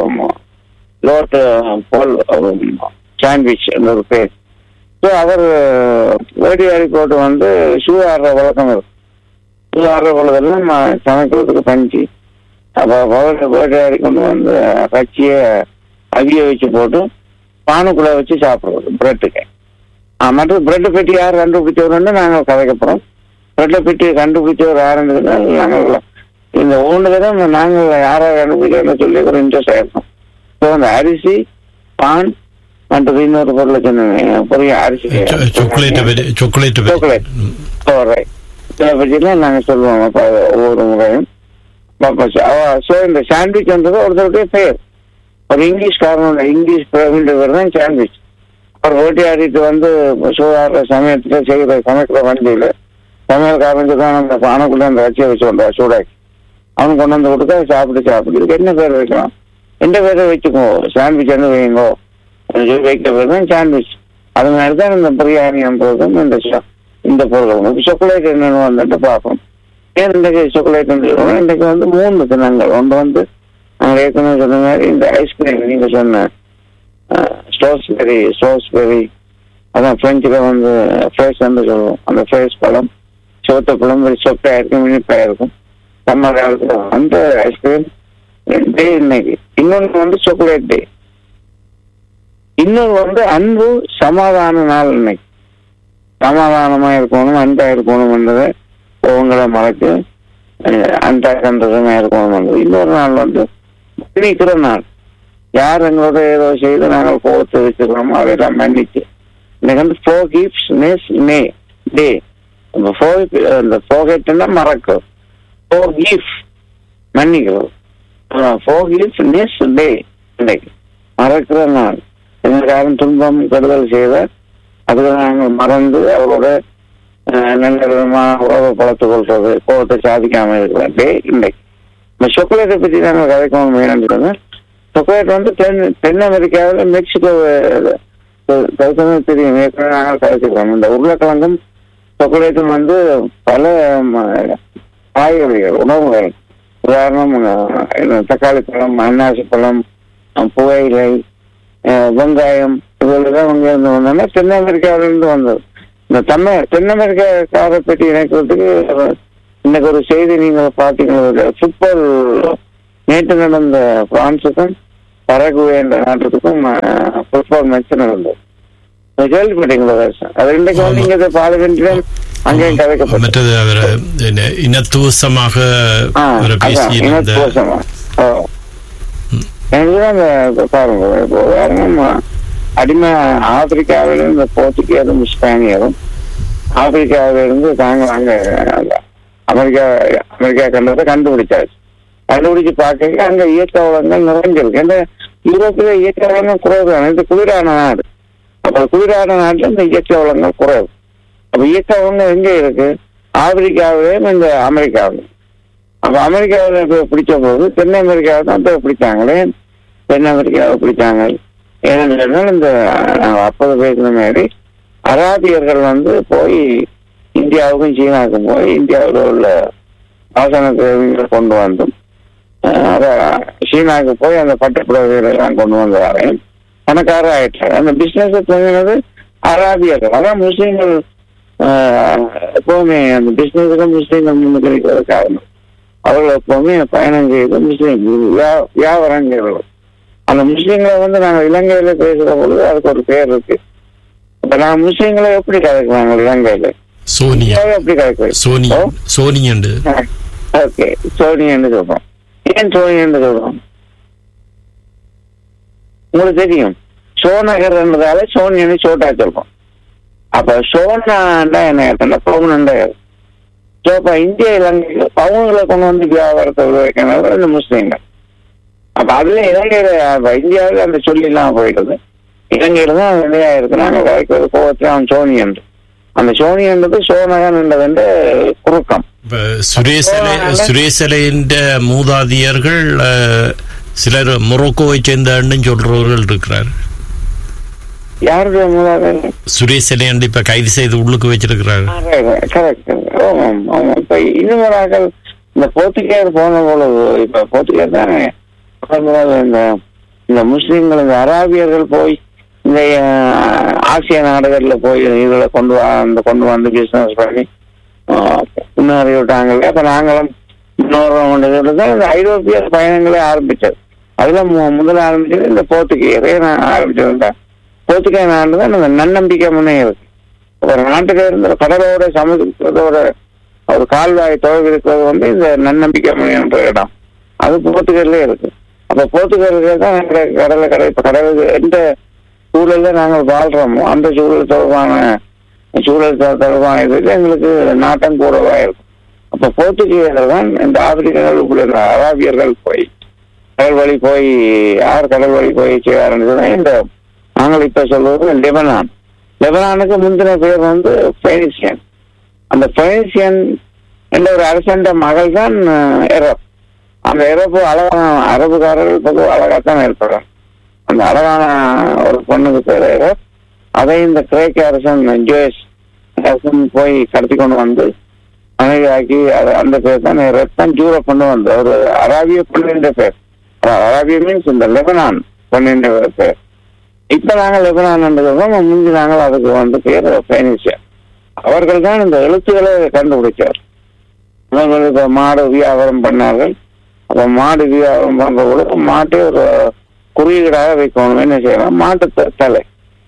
லோட் போல் சாண்ட்விச் என்ற ஒரு பேர் ஸோ அவர் வேடியாடி போட்டு வந்து ஷூ ஆடுற வழக்கம் இருக்கு ஷூ ஆடுற பொழுதெல்லாம் ம- சமைக்கிறதுக்கு பஞ்சு அப்போ பவர் வேட்டையாடி கொண்டு வந்து கச்சியை அவிய வச்சு போட்டு பானுக்குள்ள வச்சு சாப்பிடுறது பிரெட்டுக்கு மற்ற பிரெட் பெட்டி யார் கண்டுபிடிச்சவருன்னு நாங்கள் கதைக்கப்புறம் பிரெட்டை பெட்டி கண்டுபிடிச்சவர் யாருன்றதுன்னா நாங்கள் இந்த ஒன்று தடவை நாங்கள் யாரை கண்டுபிடிக்கிறோம்னு சொல்லி ஒரு இன்ட்ரெஸ்ட் ஆயிருக்கோம் ஸோ அந்த அரிசி பான் மற்றது இன்னொரு பொருளை சொன்னேன் பொரிய அரிசி சாக்லேட் சாக்லேட் Chocolate. ரைட் இதை பற்றிலாம் நாங்கள் சொல்லுவோம் அப்போ ஒவ்வொரு முறையும் ஸோ இந்த சாண்ட்விச்ன்றது ஒருத்தருடைய பெயர் ஒரு இங்கிலீஷ் காரணம் இங்கிலீஷ் பிரவின்ற பேர் தான் சாண்ட்விச் அவர் வேட்டையாடிட்டு வந்து சூடாடுற சமயத்துல செய்கிற சமைக்கிற வண்டியில சமையல்காரனுக்கு தான் அந்த பானைக்குள்ள அந்த வச்சியை வச்சு வந்தா சூடாக்கி அவன் கொண்டு வந்து கொடுத்தா சாப்பிட்டு சாப்பிட்டு இதுக்கு என்ன பேர் வைக்கலாம் எந்த பேரை வச்சுக்கோ சாண்ட்விச் என்ன வைங்கோ அப்படின்னு சொல்லி வைக்கிற பேர் தான் சாண்ட்விச் அது மாதிரி தான் இந்த பிரியாணி என்பதும் இந்த ச- இந்த பொருள் சாக்லேட் என்னன்னு வந்துட்டு பார்ப்போம் ஏன் இன்றைக்கு சாக்லேட் இன்றைக்கு வந்து மூணு தினங்கள் ஒன்று வந்து நாங்கள் ஏற்கனவே சொன்ன மாதிரி இந்த ஐஸ்கிரீம் நீங்க சொன்ன ஸ்ட்ராஸ்பெரி ஸ்ட்ராஸ்பெரி அதான் பிரெஞ்சில் வந்து ஃப்ரெஷ் என்று சொல்லுவோம் அந்த ஃப்ரெஷ் பழம் சிவத்த பழம் ஒரு சொப்பையா இருக்கும் இனிப்பா இருக்கும் சம்மர் காலத்துல அந்த ஐஸ்கிரீம் டே இன்னைக்கு இன்னொன்று வந்து சாக்லேட் டே இன்னொரு வந்து அன்பு சமாதான நாள் இன்னைக்கு சமாதானமா இருக்கணும் அன்பா இருக்கணும்ன்றதை உங்களை மறைச்சு அஹ், அன்பா சந்தோஷமா இருக்கணும்ன்றது இன்னொரு நாள் வந்து மன்னிக்கிற நாள் யார் எங்களோட ஏதோ செய்து நாங்கள் கோபத்தை வச்சுக்கிறோமோ அதையெல்லாம் மன்னிச்சு இன்னைக்கு வந்து ஃபோ கிஃப்ட்ஸ் நெஸ் நே டே இந்த ஃபோ இந்த ஃபோகெட்னா மறக்கும் ஃபோ கிஃப்ட் மன்னிக்கிறது ஃபோ கிஃப்ட் நெஸ் டே இன்னைக்கு மறக்கிற நாள் எங்களுக்கு யாரும் துன்பம் கெடுதல் செய்தால் அதுக்கு நாங்கள் மறந்து அவரோட அஹ், நல்ல விதமா உறவை பழத்துக் கொள்றது கோபத்தை சாதிக்காம இருக்கிற டே இன்னைக்கு இந்த சாக்லேட்டை பற்றி நாங்கள் கதைக்கணும் வேணும்னு சாக்லேட் வந்து தென் தென் அமெரிக்காவில் மெக்சிகோ கருத்தமே தெரியும் ஏற்கனவே நாங்கள் கதைச்சிருக்கோம் இந்த உருளைக்கிழங்கும் சாக்லேட்டும் வந்து பல ம, காய்கறிகள் உணவுகள் உதாரணம் அஹ், என்ன, தக்காளி பழம் அன்னாசி பழம் அஹ், புகையிலை அஹ், வெங்காயம் இதெல்லாம் அங்க இருந்து வந்தோம்னா தென் அமெரிக்காவில இருந்து வந்தது இந்த தமிழ் தென் அமெரிக்காக்காரை பற்றி இணைக்கிறதுக்கு ஒரு- இன்னைக்கு ஒரு செய்தி நீங்க பாத்தீங்கன்னா ஃபுட்பால் நேற்று நடந்த பிரான்ஸுக்கும் பரகுவே என்ற நாட்டுக்கும் ஃபுட்பால் மேட்ச் நடந்தது அது கேள்விப்பட்டீங்களா தர்ஷன்? அது இன்றைக்கு வந்து இங்க பாதுகாக்கிறேன் அங்கேயும் கதைக்கப்பட்டது மற்றது அவர் என்ன, இனத்துவசமாக ஆ, அவர் அதான், பேசியிருந்த இனத்துவசமா. ஓ. எனக்கு தான் அந்த இப்ப பாருங்க இப்போ பாருங்க, அடிமை ஆப்பிரிக்காவில இந்த போர்த்துகீயரும் ஸ்பானியரும் ஆப்பிரிக்காவில இருந்து தாங்க அங்க அந்த அமெரிக்கா அமெரிக்கா கண்டதை கண்டுபிடிச்சாச்சு கண்டுபிடிச்சு பார்க்க அங்க இயற்கை வளங்கள் நிறைஞ்சிருக்கு இந்த யூரோப்பில இயற்கை வளங்கள் குறைவு தான் இது குளிரான நாடு அப்ப குளிரான நாட்டுல இந்த இயற்கை வளங்கள் குறைவு அப்ப இயற்கை வளங்கள் எங்க இருக்கு ஆப்பிரிக்காவிலேயும் இந்த அமெரிக்காவிலும் அப்ப அமெரிக்காவில் இப்ப பிடிச்ச போது தென் அமெரிக்காவை தான் இப்ப பிடிச்சாங்களே தென் அமெரிக்காவை பிடிச்சாங்க ஏன்னு சொன்னால் இந்த நாங்கள் அப்போது பேசின மாதிரி அராபியர்கள் வந்து போய் இந்தியாவுக்கும் சீனாவுக்கும் போய் இந்தியாவில் உள்ள ஆசன தேவைகளை கொண்டு வந்தும் அஹ், அத சீனாவுக்கு போய் அந்த பட்டுப்புடவைகளை எல்லாம் கொண்டு வந்து வரேன் பணக்காரர் ஆயிட்டாரு அந்த பிசினஸ் தொடங்கினது அராபியர்கள் அதான் முஸ்லீம்கள் அஹ், எப்பவுமே அந்த பிசினஸ்ல முஸ்லீம்கள் முன்னுக்கு காரணம் அவர்கள் எப்பவுமே பயணம் செய்து முஸ்லீம் வியா- வியாபாரம் செய்கிறவர்கள் அந்த முஸ்லீம்களை வந்து நாங்கள் இலங்கையில பேசுற பொழுது அதுக்கு ஒரு பேர் இருக்கு இப்ப நான் முஸ்லீம்களை எப்படி கதைக்குவாங்க இலங்கையில சோனியா இந்தியாவை எப்படி கதைக்குவேன் சோனியா சோனியண்டு ஓகே சோனியன்னு சொல்றோம் ஏன் சோனியன்னு சொல்றோம் உங்களுக்கு தெரியும் சோனகர்ன்றதால சோனியன்னு சோட்டா சொல்றோம் அப்ப சோனாண்டா என்ன அர்த்தம்னா பவுனண்டா ஸோ அப்ப இந்திய இலங்கையில் பவுன்களை கொண்டு வந்து வியாபாரத்தை வைக்கணும் இந்த முஸ்லீம்கள் அப்ப அதுல இலங்கையில அப்ப இந்தியாவில் அந்த சொல்லி எல்லாம் போயிடுது இலங்கையில தான் நிறையா இருக்கு நாங்க வைக்கிறது கோவத்தில் அவன் சோனியன் அந்த சோனியன்றது சோனகன்ன்றது வந்து குறுக்கம் இப்ப சுரேசலை சுரேசலையின் மூதாதியர்கள் அஹ், சிலர் மொரோக்கோவை சேர்ந்தன்னு சொல்றவர்கள் இருக்கிறார் யாருடைய மூலாதாரம் சுரேசலையண்டு இப்ப கைது செய்து உள்ளுக்கு வச்சிருக்கிறார் கரெக்ட் ஆமாம் ஆமாம் இப்ப இன்னும் இந்த போர்த்துகேயர் போன பொழுது இப்ப போர்த்துகேயர் தானே முதல் முதல்ல இந்த இந்த முஸ்லீம்கள் இந்த அராபியர்கள் போய் இந்த அஹ், ஆசிய நாடுகள்ல போய் இதுல கொண்டு வா அந்த கொண்டு வந்து பிசினஸ் பண்ணி அஹ், முன்னேறி விட்டாங்க அப்ப நாங்களும் முன்னோரம் தான் இந்த ஐரோப்பிய பயணங்களே ஆரம்பிச்சது அதுல மு- முதல்ல ஆரம்பிச்சது இந்த போர்த்துகேயரே நான் ஆரம்பிச்சிருந்தேன் போர்த்துகேய நாடு தான் இந்த நன்னம்பிக்கை முன்னே இருக்கு ஒரு நாட்டுல இருந்த கடலோட சமுதிரத்தோட ஒரு கால்வாய் தொலைவு இருக்கிறது வந்து இந்த நன்னம்பிக்கை முனை என்ற இடம் அது போர்த்துகல்லே இருக்கு அப்ப போர்த்துகல்ல தான் எங்க கடலை கடை இப்ப கடலுக்கு எந்த சூழல்ல நாங்கள் வாழ்றோமோ அந்த சூழல் தொடர்பான சூழல் தொ- தொடர்பான இதுல எங்களுக்கு நாட்டம் கூடவா இருக்கும் அப்ப போர்த்துகீயர்கள் தான் இந்த ஆப்பிரிக்கர்களுக்குள்ள இந்த அராபியர்கள் போய் கடல் வழி போய் யார் கடல் வழி போய் செய்வாருன்னு சொன்னா இந்த நாங்கள் இப்ப சொல்வது லெபனான் லெபனானுக்கு முந்தின பேர் வந்து பைனிசியன் அந்த பைனிசியன் என்ற ஒரு அரசண்ட மகள் தான் அஹ், எரப் அந்த எரப்பு அழகான அரபுக்காரர்கள் பொதுவாக அழகாத்தான் ஏற்படுறாங்க அந்த அழகான ஒரு பொண்ணுக்கு பேர் எரப் அதை இந்த கிரேக்க அரசன் ஜோயஸ் அரசன் போய் கடத்தி கொண்டு வந்து மனைவியாக்கி அது- அந்த பேர் தான் எரப் தான் ஜூர பொண்ணு வந்து ஒரு அராபிய பொண்ணுன்ற பேர் அஹ், அராபிய மீன்ஸ் இந்த லெபனான் பொண்ணுன்ற பேர் இப்ப நாங்கள் லெபனான் முந்தி நாங்கள் அதுக்கு வந்து பேர் பைனிசியா அவர்கள் தான் இந்த எழுத்துக்களை கண்டுபிடிச்சார் அவர்கள் இப்ப மாடு வியாபாரம் பண்ணார்கள் அப்ப மாடு வியாபாரம் பண்ற பொழுது மாட்டை ஒரு குறியீடாக வைக்கணும் என்ன செய்யலாம் மாட்டு த- தலை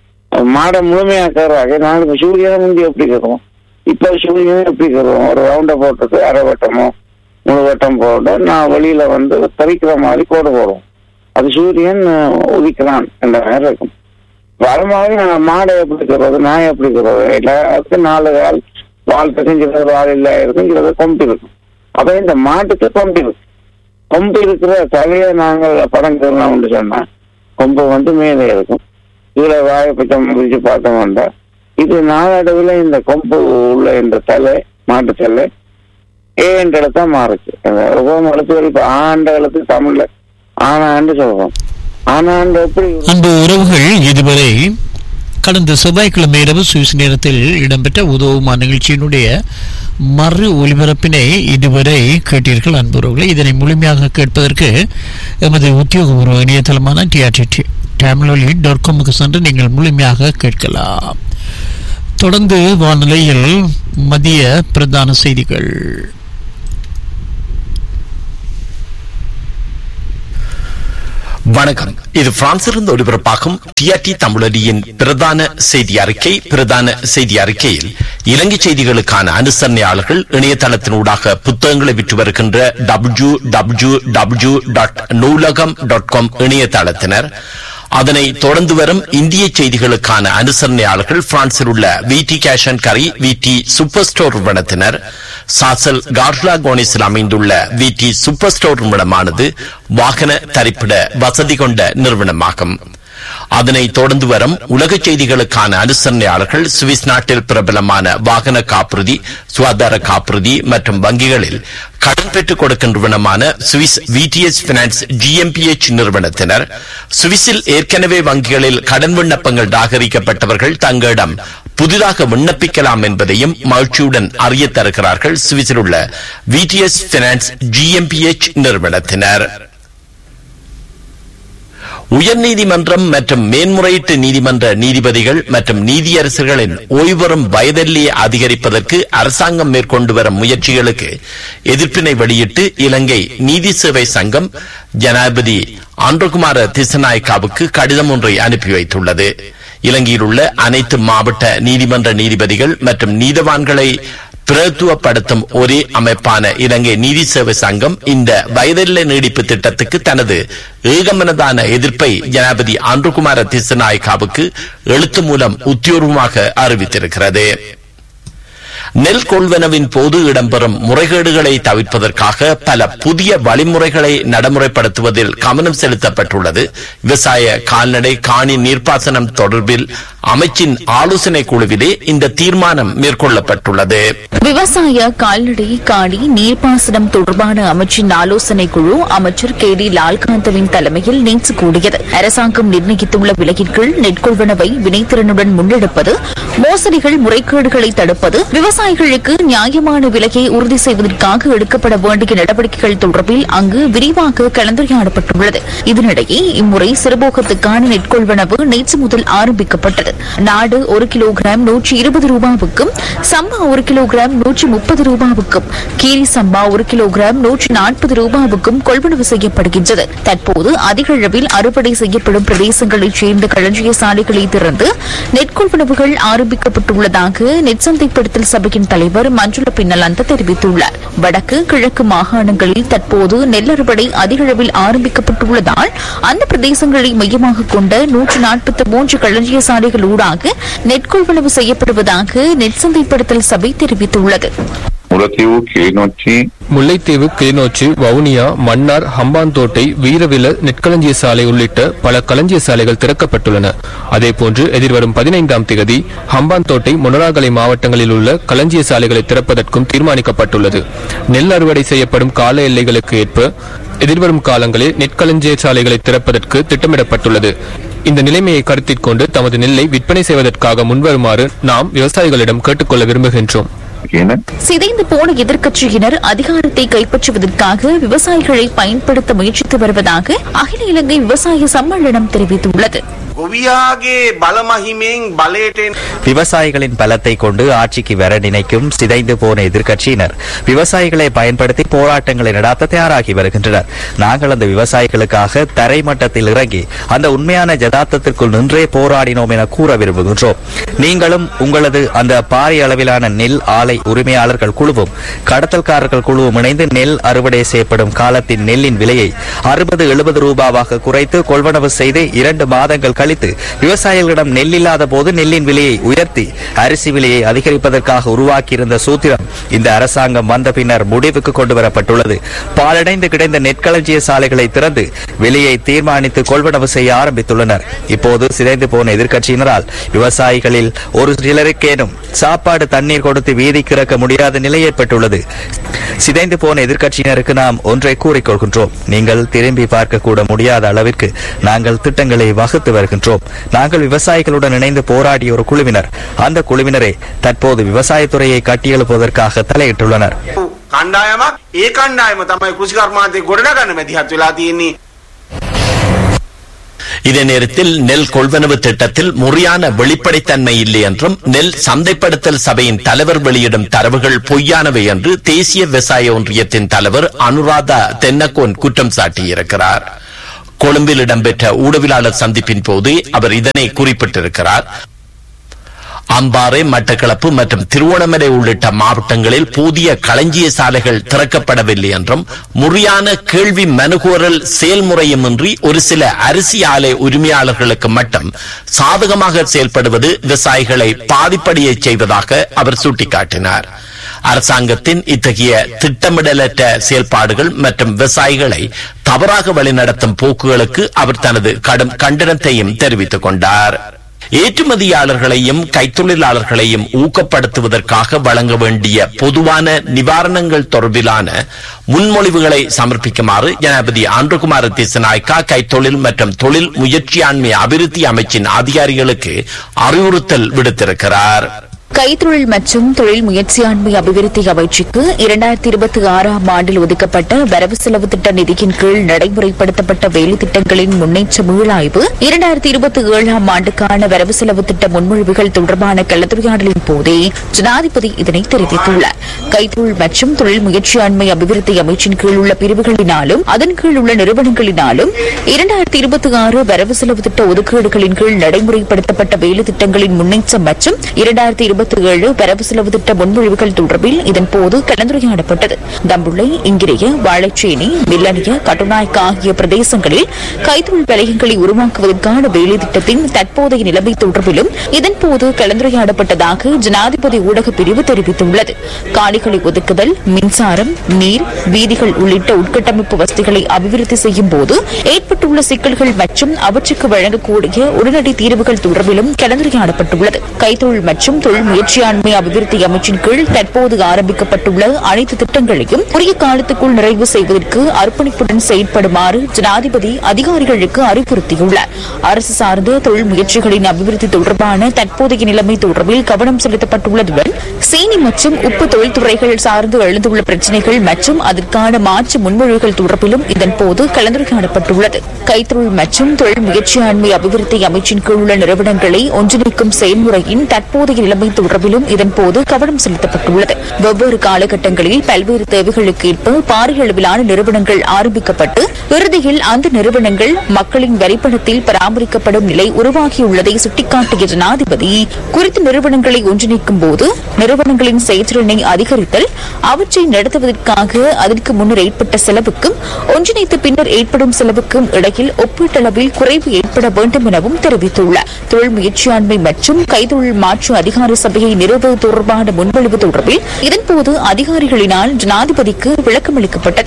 மாடை முழுமையாக்குறாங்க நாங்கள் இப்ப சூரியனை முந்தி எப்படி இருக்கிறோம் இப்ப சூரியனை எப்படி இருக்கிறோம் ஒரு ரவுண்டை போட்டுட்டு அரை வட்டமோ முழு வட்டம் போட்டு நான் வெளியில வந்து தரிக்கிற மாதிரி கோடு போடுவோம் அது சூரியன் அஹ், உதிக்கிறான் என்ற மாதிரி இருக்கும் வர மாதிரி நான் மாடை எப்படி இருக்கிறது நாய் எப்படி இருக்கிறது எல்லாத்துக்கு நாலு கால் வால் இருக்கும் சிலது வால் இல்ல இருக்கும் சிலது கொம்பு இருக்கும் அப்ப இந்த மாட்டுக்கு கொம்பு இருக்கு கொம்பு இருக்கிற தலையை நாங்கள் படம் சொன்னோம்னு சொன்னா கொம்பு வந்து மேலே இருக்கும் இதுல வாயை பச்சை முடிச்சு பார்த்தோம்னா இது நாளடைவில் இந்த கொம்பு உள்ள இந்த தலை மாட்டு தலை ஏ என்ற எழுத்தா மாறுச்சு அந்த உபம் எழுத்து இப்ப ஆண்ட எழுத்து தமிழ்ல ஆனாண்டு சொல்றோம் ஆனாண்டு எப்படி அன்பு உறவுகள் இதுவரை கடந்த செவ்வாய்க்கிழமை இரவு சுவிஸ் நேரத்தில் இடம்பெற்ற உதவுமா நிகழ்ச்சியினுடைய மறு ஒலிபரப்பினை இதுவரை கேட்டீர்கள் அன்பு உறவுகளை இதனை முழுமையாக கேட்பதற்கு எமது உத்தியோகபூர்வ இணையதளமான டிஆர்டி டேம்லொலி டாட் காமுக்கு சென்று நீங்கள் முழுமையாக கேட்கலாம் தொடர்ந்து வானிலையில் மதிய பிரதான செய்திகள் வணக்கம் இது பிரான்சிலிருந்து ஒளிபரப்பாகும் டிஆர்டி தமிழொலியின் பிரதான செய்தி அறிக்கை பிரதான செய்தி அறிக்கையில் இலங்கை செய்திகளுக்கான அனுசரணையாளர்கள் இணையதளத்தினூடாக புத்தகங்களை விற்று வருகின்ற W W W dot Noolagam dot com இணையதளத்தினர் அதனை தொடர்ந்து வரும் இந்திய செய்திகளுக்கான அனுசரணையாளர்கள் பிரான்சில் உள்ள விடி கேஷ் அண்ட் கரி விடி சூப்பர் ஸ்டோர் நிறுவனத்தினர் சாசல் கார்லா கோனிஸில் அமைந்துள்ள விடி சூப்பர் ஸ்டோர் நிறுவனமானது வாகன தரிப்பிட வசதி கொண்ட நிறுவனமாகும் அதனை தொடர்ந்து வரும் உலக செய்திகளுக்கான அனுசரணையாளர்கள் சுவிஸ் நாட்டில் பிரபலமான வாகன காப்புறுதி சுகாதார காப்புறுதி மற்றும் வங்கிகளில் கடன் பெற்றுக் கொடுக்கின்றவனமான சுவிஸ் விடிஎஸ் பினான்ஸ் ஜிஎம்பிஎச் நிறுவனத்தினர் சுவிஸில் ஏற்கனவே வங்கிகளில் கடன் விண்ணப்பங்கள் நிராகரிக்கப்பட்டவர்கள் தங்களிடம் புதிதாக விண்ணப்பிக்கலாம் என்பதையும் மகிழ்ச்சியுடன் அறிய தருகிறார்கள் சுவிஸில் உள்ள விடிஎஸ் பினான்ஸ் ஜிஎம்பிஎச் நிறுவனத்தினர் உயர்நீதிமன்றம் மற்றும் மேன்முறையீட்டு நீதிமன்ற நீதிபதிகள் மற்றும் நீதியரசர்களின் ஓய்வு பெறும் வயதெல்லையை அதிகரிப்பதற்கு அரசாங்கம் மேற்கொண்டு வரும் முயற்சிகளுக்கு எதிர்ப்பினை வெளியிட்டு இலங்கை நீதி சேவை சங்கம் ஜனாதிபதி ஆண்டகுமார திசநாயக்காவுக்கு கடிதம் ஒன்றை அனுப்பி வைத்துள்ளது இலங்கையில் உள்ள அனைத்து மாவட்ட நீதிமன்ற நீதிபதிகள் மற்றும் நீதவான்களை பிரதித்துவப்படுத்தும் ஒரே அமைப்பான இலங்கை நீதி சேவை சங்கம் இந்த வயதில்லை நீடிப்பு திட்டத்துக்கு தனது ஏகமனதான எதிர்ப்பை ஜனாபதி ஆண்டுகுமார திசநாயக்காவுக்கு எழுத்து மூலம் உத்தியோகமாக அறிவித்திருக்கிறது நெல் கொள்வனவின் போது இடம்பெறும் முறைகேடுகளை தவிர்ப்பதற்காக பல புதிய வழிமுறைகளை நடைமுறைப்படுத்துவதில் கவனம் செலுத்தப்பட்டுள்ளது விவசாய கால்நடை காணி நீர்ப்பாசனம் தொடர்பில் அமைச்சின் ஆலோசனை குழுவிலே இந்த தீர்மானம் மேற்கொள்ளப்பட்டுள்ளது விவசாய கால்நடை காணி நீர்ப்பாசனம் தொடர்பான அமைச்சின் ஆலோசனை குழு அமைச்சர் கே டி லால்காந்தவின் தலைமையில் நேற்று கூடியது அரசாங்கம் நிர்ணயித்துள்ள விலையின் கீழ் நெற்கொள்வனவை வினைத்திறனுடன் முன்னெடுப்பது மோசடிகள் முறைகேடுகளை தடுப்பது விவசாயிகளுக்கு நியாயமான விலையை உறுதி செய்வதற்காக எடுக்கப்பட வேண்டிய நடவடிக்கைகள் தொடர்பில் அங்கு விரிவாக கலந்துரையாடப்பட்டுள்ளது இதனிடையே இம்முறை சிறுபோகத்துக்கான நெற்கொள்வனவு நேற்று முதல் ஆரம்பிக்கப்பட்டது நாடு ஒரு கிலோகிராம் நூற்றி இருபது ரூபாவுக்கும் சம்பா ஒரு கிலோகிராம் நூற்றி முப்பது ரூபாவுக்கும் கீரி சம்பா ஒரு கிலோகிராம் நூற்றி நாற்பது ரூபாவுக்கும் கொள்வனவு செய்யப்படுகின்றது தற்போது அதிக அளவில் அறுவடை செய்யப்படும் பிரதேசங்களைச் சேர்ந்த களஞ்சிய சாலைகளை திறந்து நெற்கொள்வனவுகள் ஆரம்பிக்கப்பட்டுள்ளதாக நெற்சந்தைப்படுத்தல் சபையின் தலைவர் மஞ்சுள பின்னலந்த தெரிவித்துள்ளார் வடக்கு கிழக்கு மாகாணங்களில் தற்போது நெல் அறுவடை அதிக அளவில் ஆரம்பிக்கப்பட்டுள்ளதால் அந்த பிரதேசங்களை மையமாக கொண்ட நூற்று நாற்பத்தி மூன்று களஞ்சிய சாலைகள் ஊடாக நெற்கொள்வனவு செய்யப்படுவதாக நெற்சந்தைப்படுத்தல் சபை தெரிவித்துள்ளது முல்லைத்தீவு கிளிநொச்சி முல்லைத்தீவு கிளிநொச்சி வவுனியா மன்னார் ஹம்பாந்தோட்டை வீரவில நெற்களஞ்சிய சாலை உள்ளிட்ட பல களஞ்சிய சாலைகள் திறக்கப்பட்டுள்ளன அதேபோன்று எதிர்வரும் பதினைந்தாம் திகதி ஹம்பாந்தோட்டை மொனராகலை மாவட்டங்களில் உள்ள களஞ்சிய சாலைகளை திறப்பதற்கும் தீர்மானிக்கப்பட்டுள்ளது நெல் அறுவடை செய்யப்படும் கால எல்லைகளுக்கு ஏற்ப எதிர்வரும் காலங்களில் நெற்களஞ்சிய சாலைகளை திறப்பதற்கு திட்டமிடப்பட்டுள்ளது இந்த நிலைமையை கருத்தில் கொண்டு தமது நெல்லை விற்பனை செய்வதற்காக முன்வருமாறு நாம் விவசாயிகளிடம் கேட்டுக்கொள்ள விரும்புகின்றோம் කියන சிதைந்து போன எதிர்க்கட்சியினர் அதிகாரத்தை கைப்பற்றுவதற்காக விவசாயிகளை பயன்படுத்த முயற்சித்து வருவதாக அகில இலங்கை விவசாய சம்மேளனம் தெரிவித்துள்ளது ගොවියාගේ බලමහිමෙන් බලයට එන விவசாயிகளின் பலத்தை கொண்டு ஆட்சிக்கு வர நினைக்கும் சிதைந்து போன எதிர்க்கட்சியினர் விவசாயிகளை பயன்படுத்தி போராட்டங்களை நடாத்த தயாராகி வருகின்றனர் நாங்கள் அந்த விவசாயிகளுக்காக தரைமட்டத்தில் இறங்கி அந்த உண்மையான ஜதார்த்தத்திற்குள் நின்றே போராடினோம் என கூற விரும்புகின்றோம் நீங்களும் உங்களது அந்த பாரிய அளவிலான நெல் ஆலை உரிமையாளர்கள் குழுவும் கடத்தல்காரர்கள் குழுவும் இணைந்து நெல் அறுவடை செய்யப்படும் காலத்தின் நெல்லின் விலையை அறுபது எழுபது ரூபாவாக குறைத்து கொள்வனவு செய்து இரண்டு மாதங்கள் கழித்து விவசாயிகளிடம் நெல் இல்லாத போது நெல்லின் விலையை உயர்த்தி அரிசி விலையை அதிகரிப்பதற்காக உருவாக்கியிருந்த சூத்திரம் இந்த அரசாங்கம் வந்த பின்னர் முடிவுக்கு கொண்டு வரப்பட்டுள்ளது பாலடைந்து கிடந்த நெற்களஞ்சிய சாலைகளை திறந்து விலையை தீர்மானித்து கொள்வனவு செய்ய ஆரம்பித்துள்ளனர் இப்போது சிதைந்து போன எதிர்க்கட்சியினரால் விவசாயிகளில் ஒரு சிலருக்கேனும் சாப்பாடு தண்ணீர் கொடுத்து வீதிக்கு இறக்க முடியாத நிலை ஏற்பட்டுள்ளது சிதைந்து போன எதிர்க்கட்சியினருக்கு நாம் ஒன்றை கூறிக்கொள்கின்றோம் நீங்கள் திரும்பி பார்க்க கூட முடியாத அளவிற்கு நாங்கள் திட்டங்களை வகுத்து வருகின்றோம் நாங்கள் விவசாயிகளுடன் இணைந்து போராடிய ஒரு குழுவினர் அந்த குழுவினரே தற்போது விவசாயத்துறையை கட்டியெழுப்புவதற்காக தலையிட்டுள்ளனர் කණ්ඩායමක් ඒ කණ්ඩායම තමයි කෘෂිකර්මාන්තය ගොඩනගන්න මැදිහත් වෙලා තියෙන්නේ இதே நேரத்தில் நெல் கொள்வனவு திட்டத்தில் முறையான வெளிப்படைத்தன்மை இல்லை என்றும் நெல் சந்தைப்படுத்தல் சபையின் தலைவர் வெளியிடும் தரவுகள் பொய்யானவை என்று தேசிய விவசாய ஒன்றியத்தின் தலைவர் அனுராதா தென்னக்கோன் குற்றம் சாட்டியிருக்கிறார் கொழும்பில் இடம்பெற்ற ஊடகவியலாளர் சந்திப்பின் போது அவர் இதனை குறிப்பிட்டிருக்கிறார் அம்பாறை மட்டக்களப்பு மற்றும் திருவோணமலை உள்ளிட்ட மாவட்டங்களில் புதிய களஞ்சிய சாலைகள் திறக்கப்படவில்லை என்றும் முறையான கேள்வி மனுகோரல் செயல்முறையுமின்றி ஒரு சில அரிசி ஆலை உரிமையாளர்களுக்கு மட்டும் சாதகமாக செயல்படுவது விவசாயிகளை பாதிப்படைய செய்வதாக அவர் சுட்டிக்காட்டினார் அரசாங்கத்தின் இத்தகைய திட்டமிடலற்ற செயல்பாடுகள் மற்றும் விவசாயிகளை தவறாக வழிநடத்தும் போக்குகளுக்கு அவர் தனது கடும் கண்டனத்தையும் தெரிவித்துக் கொண்டார் ஏற்றுமதியாளர்களையும் கைத்தொழிலாளர்களையும் ஊக்கப்படுத்துவதற்காக வழங்க வேண்டிய பொதுவான நிவாரணங்கள் தொடர்பிலான முன்மொழிவுகளை சமர்ப்பிக்குமாறு ஜனாதிபதி ஆண்டுகுமார திசநாயக்கா கைத்தொழில் மற்றும் தொழில் முயற்சியாண்மை அபிவிருத்தி அமைச்சின் அதிகாரிகளுக்கு அறிவுறுத்தல் விடுத்திருக்கிறார் கைத்தொழில் மற்றும் தொழில் முயற்சியாண்மை அபிவிருத்தி அமைச்சுக்கு இரண்டாயிரத்தி இருபத்தி ஆறாம் ஆண்டில் ஒதுக்கப்பட்ட வரவு செலவு திட்ட நிதியின் கீழ் நடைமுறைப்படுத்தப்பட்ட வேலை திட்டங்களின் முன்னேற்ற மீளாய்வு இரண்டாயிரத்தி இருபத்தி ஏழாம் ஆண்டுக்கான வரவு செலவு திட்ட முன்மொழிவுகள் தொடர்பான கலந்துரையாடலின் போதே ஜனாதிபதி இதனை தெரிவித்துள்ளார் கைத்தொழில் மற்றும் தொழில் முயற்சியாண்மை அபிவிருத்தி அமைச்சின் கீழ் உள்ள பிரிவுகளினாலும் அதன் கீழ் உள்ள நிறுவனங்களினாலும் இரண்டாயிரத்தி இருபத்தி ஆறு வரவு செலவு திட்ட ஒதுக்கீடுகளின் கீழ் நடைமுறைப்படுத்தப்பட்ட வேலை திட்டங்களின் முன்னேற்றம் மற்றும் இரண்டாயிரத்தி இருபத்தி ஏழு வரவு செலவு திட்ட முன்மொழிவுகள் தொடர்பில் இதன்போது கலந்துரையாடப்பட்டது தம்புள்ளை இங்கிரிய வாழைச்சேனி மில்லனிய கட்டுநாயக்க ஆகிய பிரதேசங்களில் கைத்தொழில் வலயங்களை உருவாக்குவதற்கான வேலை திட்டத்தின் தற்போதைய நிலைமை தொடர்பிலும் இதன்போது கலந்துரையாடப்பட்டதாக ஜனாதிபதி ஊடக பிரிவு தெரிவித்துள்ளது காணிகளை ஒதுக்குதல் மின்சாரம் நீர் வீதிகள் உள்ளிட்ட உட்கட்டமைப்பு வசதிகளை அபிவிருத்தி செய்யும் போது ஏற்பட்டுள்ள சிக்கல்கள் மற்றும் அவற்றுக்கு வழங்கக்கூடிய உடனடி தீர்வுகள் தொடர்பிலும் கலந்துரையாடப்பட்டுள்ளது கைத்தொழில் மற்றும் தொழில் முயற்சியாண்மை அபிவிருத்தி அமைச்சின் கீழ் தற்போது ஆரம்பிக்கப்பட்டுள்ள அனைத்து திட்டங்களையும் உரிய காலத்துக்குள் நிறைவு செய்வதற்கு அர்ப்பணிப்புடன் செயற்படுமாறு ஜனாதிபதி அதிகாரிகளுக்கு அறிவுறுத்தியுள்ளார் அரசு சார்ந்த தொழில் முயற்சிகளின் அபிவிருத்தி தொடர்பான தற்போதைய நிலைமை தொடர்பில் கவனம் செலுத்தப்பட்டுள்ளதுடன் சீனி மற்றும் உப்பு தொழில்துறைகள் சார்ந்து எழுந்துள்ள பிரச்சினைகள் மற்றும் அதற்கான மாற்று முன்மொழிவுகள் தொடர்பிலும் இதன்போது கலந்துரையாடப்பட்டுள்ளது கைத்தொழில் மற்றும் தொழில் முயற்சியாண்மை அபிவிருத்தி அமைச்சின் கீழ் உள்ள நிறுவனங்களை ஒன்றிணைக்கும் செயல்முறையின் தற்போதைய நிலைமை தொடர்பிலும் இதன்போது கவனம் செலுத்தப்பட்டுள்ளது வெவ்வேறு காலகட்டங்களில் பல்வேறு தேவைகளுக்கு ஏற்ப பாரிய அளவிலான நிறுவனங்கள் ஆரம்பிக்கப்பட்டு இறுதியில் அந்த நிறுவனங்கள் மக்களின் வரிப்பணத்தில் பராமரிக்கப்படும் நிலை உருவாகியுள்ளதை சுட்டிக்காட்டிய ஜனாதிபதி குறித்த நிறுவனங்களை ஒன்றிணைக்கும் போது நிறுவனங்களின் செயற்திறனை அதிகரித்தல் அவற்றை நடத்துவதற்காக அதற்கு முன்னர் ஏற்பட்ட செலவுக்கும் ஒன்றிணைத்த பின்னர் ஏற்படும் செலவுக்கும் இடையில் ஒப்பீட்டளவில் குறைவு ஏற்பட வேண்டும் எனவும் தெரிவித்துள்ளார் தொழில் முயற்சியாண்மை மற்றும் கைத்தொழில் மாற்று அதிகார சபையை நிறுவுவது தொடர்பான முன்மொழிவு தொடர்பில் இதன்போது அதிகாரிகளினால் ஜனாதிபதிக்கு விளக்கமளிக்கப்பட்டது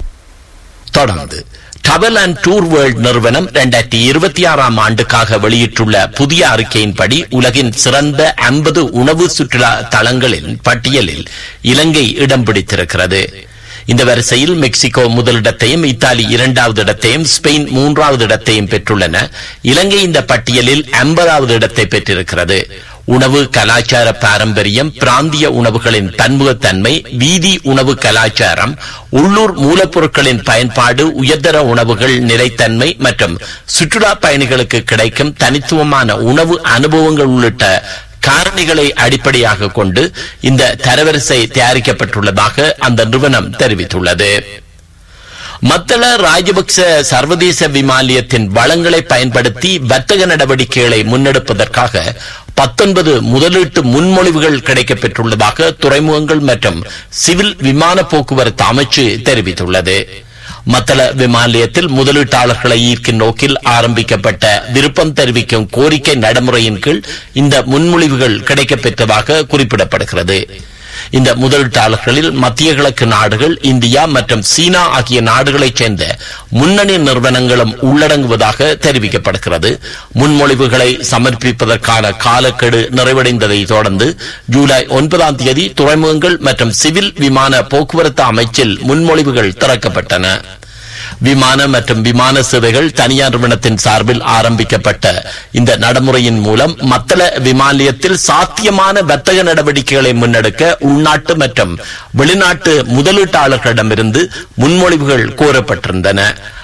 தொடர்ந்து டிராவல் அண்ட் டூர் வேர்ல்ட் நிறுவனம் இரண்டாயிரத்தி இருபத்தி ஆறாம் ஆண்டுக்காக வெளியிட்டுள்ள புதிய அறிக்கையின்படி உலகின் சிறந்த ஐம்பது உணவு சுற்றுலா தலங்களின் பட்டியலில் இலங்கை இடம் பிடித்திருக்கிறது இந்த வரிசையில் மெக்சிகோ முதலிடத்தையும் இத்தாலி இரண்டாவது இடத்தையும் ஸ்பெயின் மூன்றாவது இடத்தையும் பெற்றுள்ளன இலங்கை இந்த பட்டியலில் ஐம்பதாவது இடத்தை பெற்றிருக்கிறது உணவு கலாச்சார பாரம்பரியம் பிராந்திய உணவுகளின் பன்முகத்தன்மை வீதி உணவு கலாச்சாரம் உள்ளூர் மூலப்பொருட்களின் பயன்பாடு உயர்தர உணவுகள் நிலைத்தன்மை மற்றும் சுற்றுலா பயணிகளுக்கு கிடைக்கும் தனித்துவமான உணவு அனுபவங்கள் உள்ளிட்ட காரணிகளை அடிப்படையாக கொண்டு இந்த தரவரிசை தயாரிக்கப்பட்டுள்ளதாக அந்த நிறுவனம் தெரிவித்துள்ளது மத்தள ராஜபக்ச சர்வதேச விமானியத்தின் வளங்களை பயன்படுத்தி வர்த்தக நடவடிக்கைகளை முன்னெடுப்பதற்காக பத்தொன்பது முதலீட்டு முன்மொழிவுகள் கிடைக்கப்பெற்றுள்ளதாக துறைமுகங்கள் மற்றும் சிவில் விமான போக்குவரத்து அமைச்சு தெரிவித்துள்ளது மத்தள விமான நிலையத்தில் முதலீட்டாளர்களை ஈர்க்கும் நோக்கில் ஆரம்பிக்கப்பட்ட விருப்பம் தெரிவிக்கும் கோரிக்கை நடைமுறையின் கீழ் இந்த முன்மொழிவுகள் கிடைக்கப்பெற்றதாக குறிப்பிடப்படுகிறது இந்த முதலீட்டாளர்களில் மத்திய கிழக்கு நாடுகள் இந்தியா மற்றும் சீனா ஆகிய நாடுகளைச் சேர்ந்த முன்னணி நிறுவனங்களும் உள்ளடங்குவதாக தெரிவிக்கப்படுகிறது முன்மொழிவுகளை சமர்ப்பிப்பதற்கான காலக்கெடு நிறைவடைந்ததை தொடர்ந்து ஜூலை ஒன்பதாம் தேதி துறைமுகங்கள் மற்றும் சிவில் விமான போக்குவரத்து அமைச்சில் முன்மொழிவுகள் திறக்கப்பட்டன விமான மற்றும் விமான சேவைகள் தனியார் நிறுவனத்தின் சார்பில் ஆரம்பிக்கப்பட்ட இந்த நடைமுறையின் மூலம் மத்தள விமான நிலையத்தில் சாத்தியமான வர்த்தக நடவடிக்கைகளை முன்னெடுக்க உள்நாட்டு மற்றும் வெளிநாட்டு முதலீட்டாளர்களிடமிருந்து முன்மொழிவுகள் கோரப்பட்டிருந்தன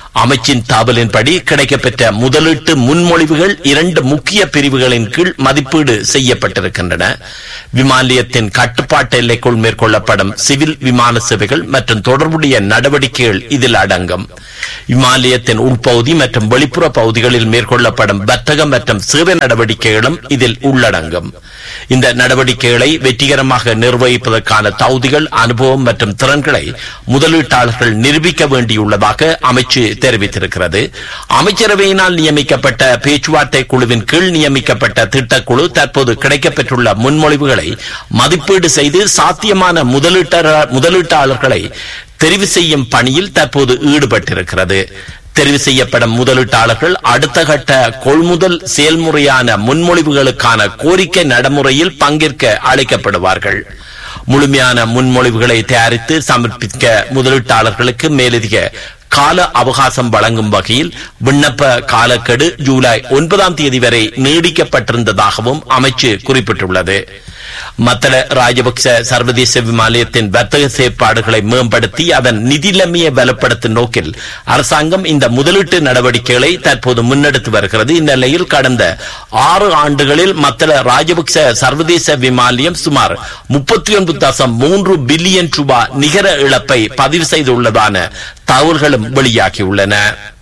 அமைச்சின் தகவலின்படி கிடைக்கப்பெற்ற முதலீட்டு முன்மொழிவுகள் இரண்டு முக்கிய பிரிவுகளின் கீழ் மதிப்பீடு செய்யப்பட்டிருக்கின்றன விமான நிலையத்தின் கட்டுப்பாட்டு எல்லைக்குள் மேற்கொள்ளப்படும் சிவில் விமான சேவைகள் மற்றும் தொடர்புடைய நடவடிக்கைகள் இதில் அடங்கும் விமான நிலையத்தின் உள்பகுதி மற்றும் வெளிப்புற பகுதிகளில் மேற்கொள்ளப்படும் வர்த்தக மற்றும் சேவை நடவடிக்கைகளும் இதில் உள்ளடங்கும் இந்த நடவடிக்கைகளை வெற்றிகரமாக நிர்வகிப்பதற்கான தகுதிகள் அனுபவம் மற்றும் திறன்களை முதலீட்டாளர்கள் நிரூபிக்க வேண்டியுள்ளதாக அமைச்சு தெரிவித்திருக்கிறது அமைச்சரவையினால் நியமிக்கப்பட்ட பேச்சுவார்த்தை குழுவின் கீழ் நியமிக்கப்பட்ட திட்டக்குழு தற்போது கிடைக்கப்பெற்றுள்ள முன்மொழிவுகளை மதிப்பீடு செய்து சாத்தியமான முதலீட்டர முதலீட்டாளர்களை தெரிவு செய்யும் பணியில் தற்போது ஈடுபட்டிருக்கிறது தெரிவு செய்யப்படும் முதலீட்டாளர்கள் அடுத்த கட்ட கொள்முதல் செயல்முறையான முன்மொழிவுகளுக்கான கோரிக்கை நடைமுறையில் பங்கேற்க அழைக்கப்படுவார்கள் முழுமையான முன்மொழிவுகளை தயாரித்து சமர்ப்பிக்க முதலீட்டாளர்களுக்கு மேலதிக கால அவகாசம் வழங்கும் வகையில் விண்ணப்ப காலக்கெடு ஜூலை ஒன்பதாம் தேதி வரை நீடிக்கப்பட்டிருந்ததாகவும் அமைச்சு குறிப்பிட்டுள்ளது மத்தள ராஜபக்ச சர்வதேச விமானத்தின் வர்த்தக செயற்பாடுகளை மேம்படுத்தி அதன் நிதிநிலைமையை பலப்படுத்தும் நோக்கில் அரசாங்கம் இந்த முதலீட்டு நடவடிக்கைகளை தற்போது முன்னெடுத்து வருகிறது இந்த நிலையில் கடந்த ஆறு ஆண்டுகளில் மத்தள ராஜபக்ச சர்வதேச விமானியம் சுமார் முப்பத்தி ஒன்பது தசம் மூன்று பில்லியன் ரூபாய் நிகர இழப்பை பதிவு செய்துள்ளதான தகவல்களும் வெளியாகியுள்ளன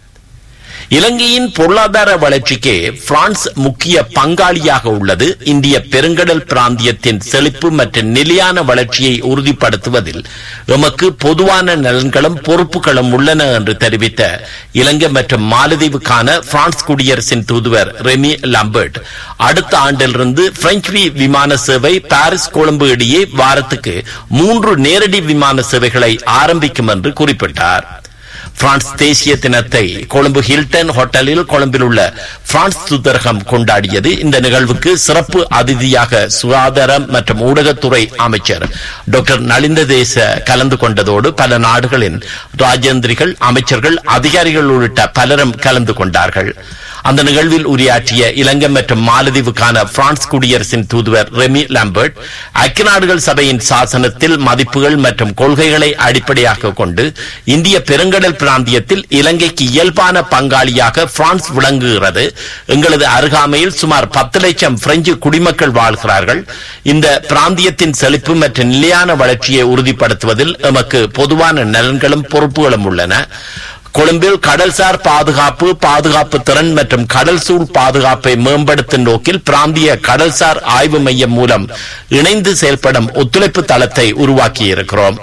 இலங்கையின் பொருளாதார வளர்ச்சிக்கு பிரான்ஸ் முக்கிய பங்காளியாக உள்ளது இந்திய பெருங்கடல் பிராந்தியத்தின் செழிப்பு மற்றும் நிலையான வளர்ச்சியை உறுதிப்படுத்துவதில் எமக்கு பொதுவான நலன்களும் பொறுப்புகளும் உள்ளன என்று தெரிவித்த இலங்கை மற்றும் மாலத்தீவுக்கான பிரான்ஸ் குடியரசின் தூதுவர் ரெமி லம்பர்ட் அடுத்த ஆண்டிலிருந்து பிரெஞ்சு விமான சேவை பாரிஸ் கொழும்பு இடையே வாரத்துக்கு மூன்று நேரடி விமான சேவைகளை ஆரம்பிக்கும் என்று குறிப்பிட்டார் பிரான்ஸ் தேசிய தினத்தை கொழும்பு ஹில்டன் ஹோட்டலில் கொழும்பில் உள்ள பிரான்ஸ் தூதரகம் கொண்டாடியது இந்த நிகழ்வுக்கு சிறப்பு அதிதியாக சுகாதாரம் மற்றும் ஊடகத்துறை அமைச்சர் டாக்டர் நலிந்த தேச கலந்து கொண்டதோடு பல நாடுகளின் ராஜேந்திரிகள் அமைச்சர்கள் அதிகாரிகள் உள்ளிட்ட பலரும் கலந்து கொண்டார்கள் அந்த நிகழ்வில் உரையாற்றிய இலங்கை மற்றும் மாலத்தீவுக்கான பிரான்ஸ் குடியரசின் தூதுவர் ரெமி லாம்பர்ட் ஐக்கிய நாடுகள் சபையின் சாசனத்தில் மதிப்புகள் மற்றும் கொள்கைகளை அடிப்படையாக கொண்டு இந்திய பெருங்கடல் பிராந்தியத்தில் இலங்கைக்கு இயல்பான பங்காளியாக பிரான்ஸ் விளங்குகிறது எங்களது அருகாமையில் சுமார் பத்து லட்சம் பிரெஞ்சு குடிமக்கள் வாழ்கிறார்கள் இந்த பிராந்தியத்தின் செழிப்பு மற்றும் நிலையான வளர்ச்சியை உறுதிப்படுத்துவதில் எமக்கு பொதுவான நலன்களும் பொறுப்புகளும் உள்ளன கொழும்பில் கடல்சார் பாதுகாப்பு பாதுகாப்பு திறன் மற்றும் கடல் சூழ் பாதுகாப்பை மேம்படுத்தும் நோக்கில் பிராந்திய கடல்சார் ஆய்வு மையம் மூலம் இணைந்து செயல்படும் ஒத்துழைப்பு தளத்தை உருவாக்கியிருக்கிறோம்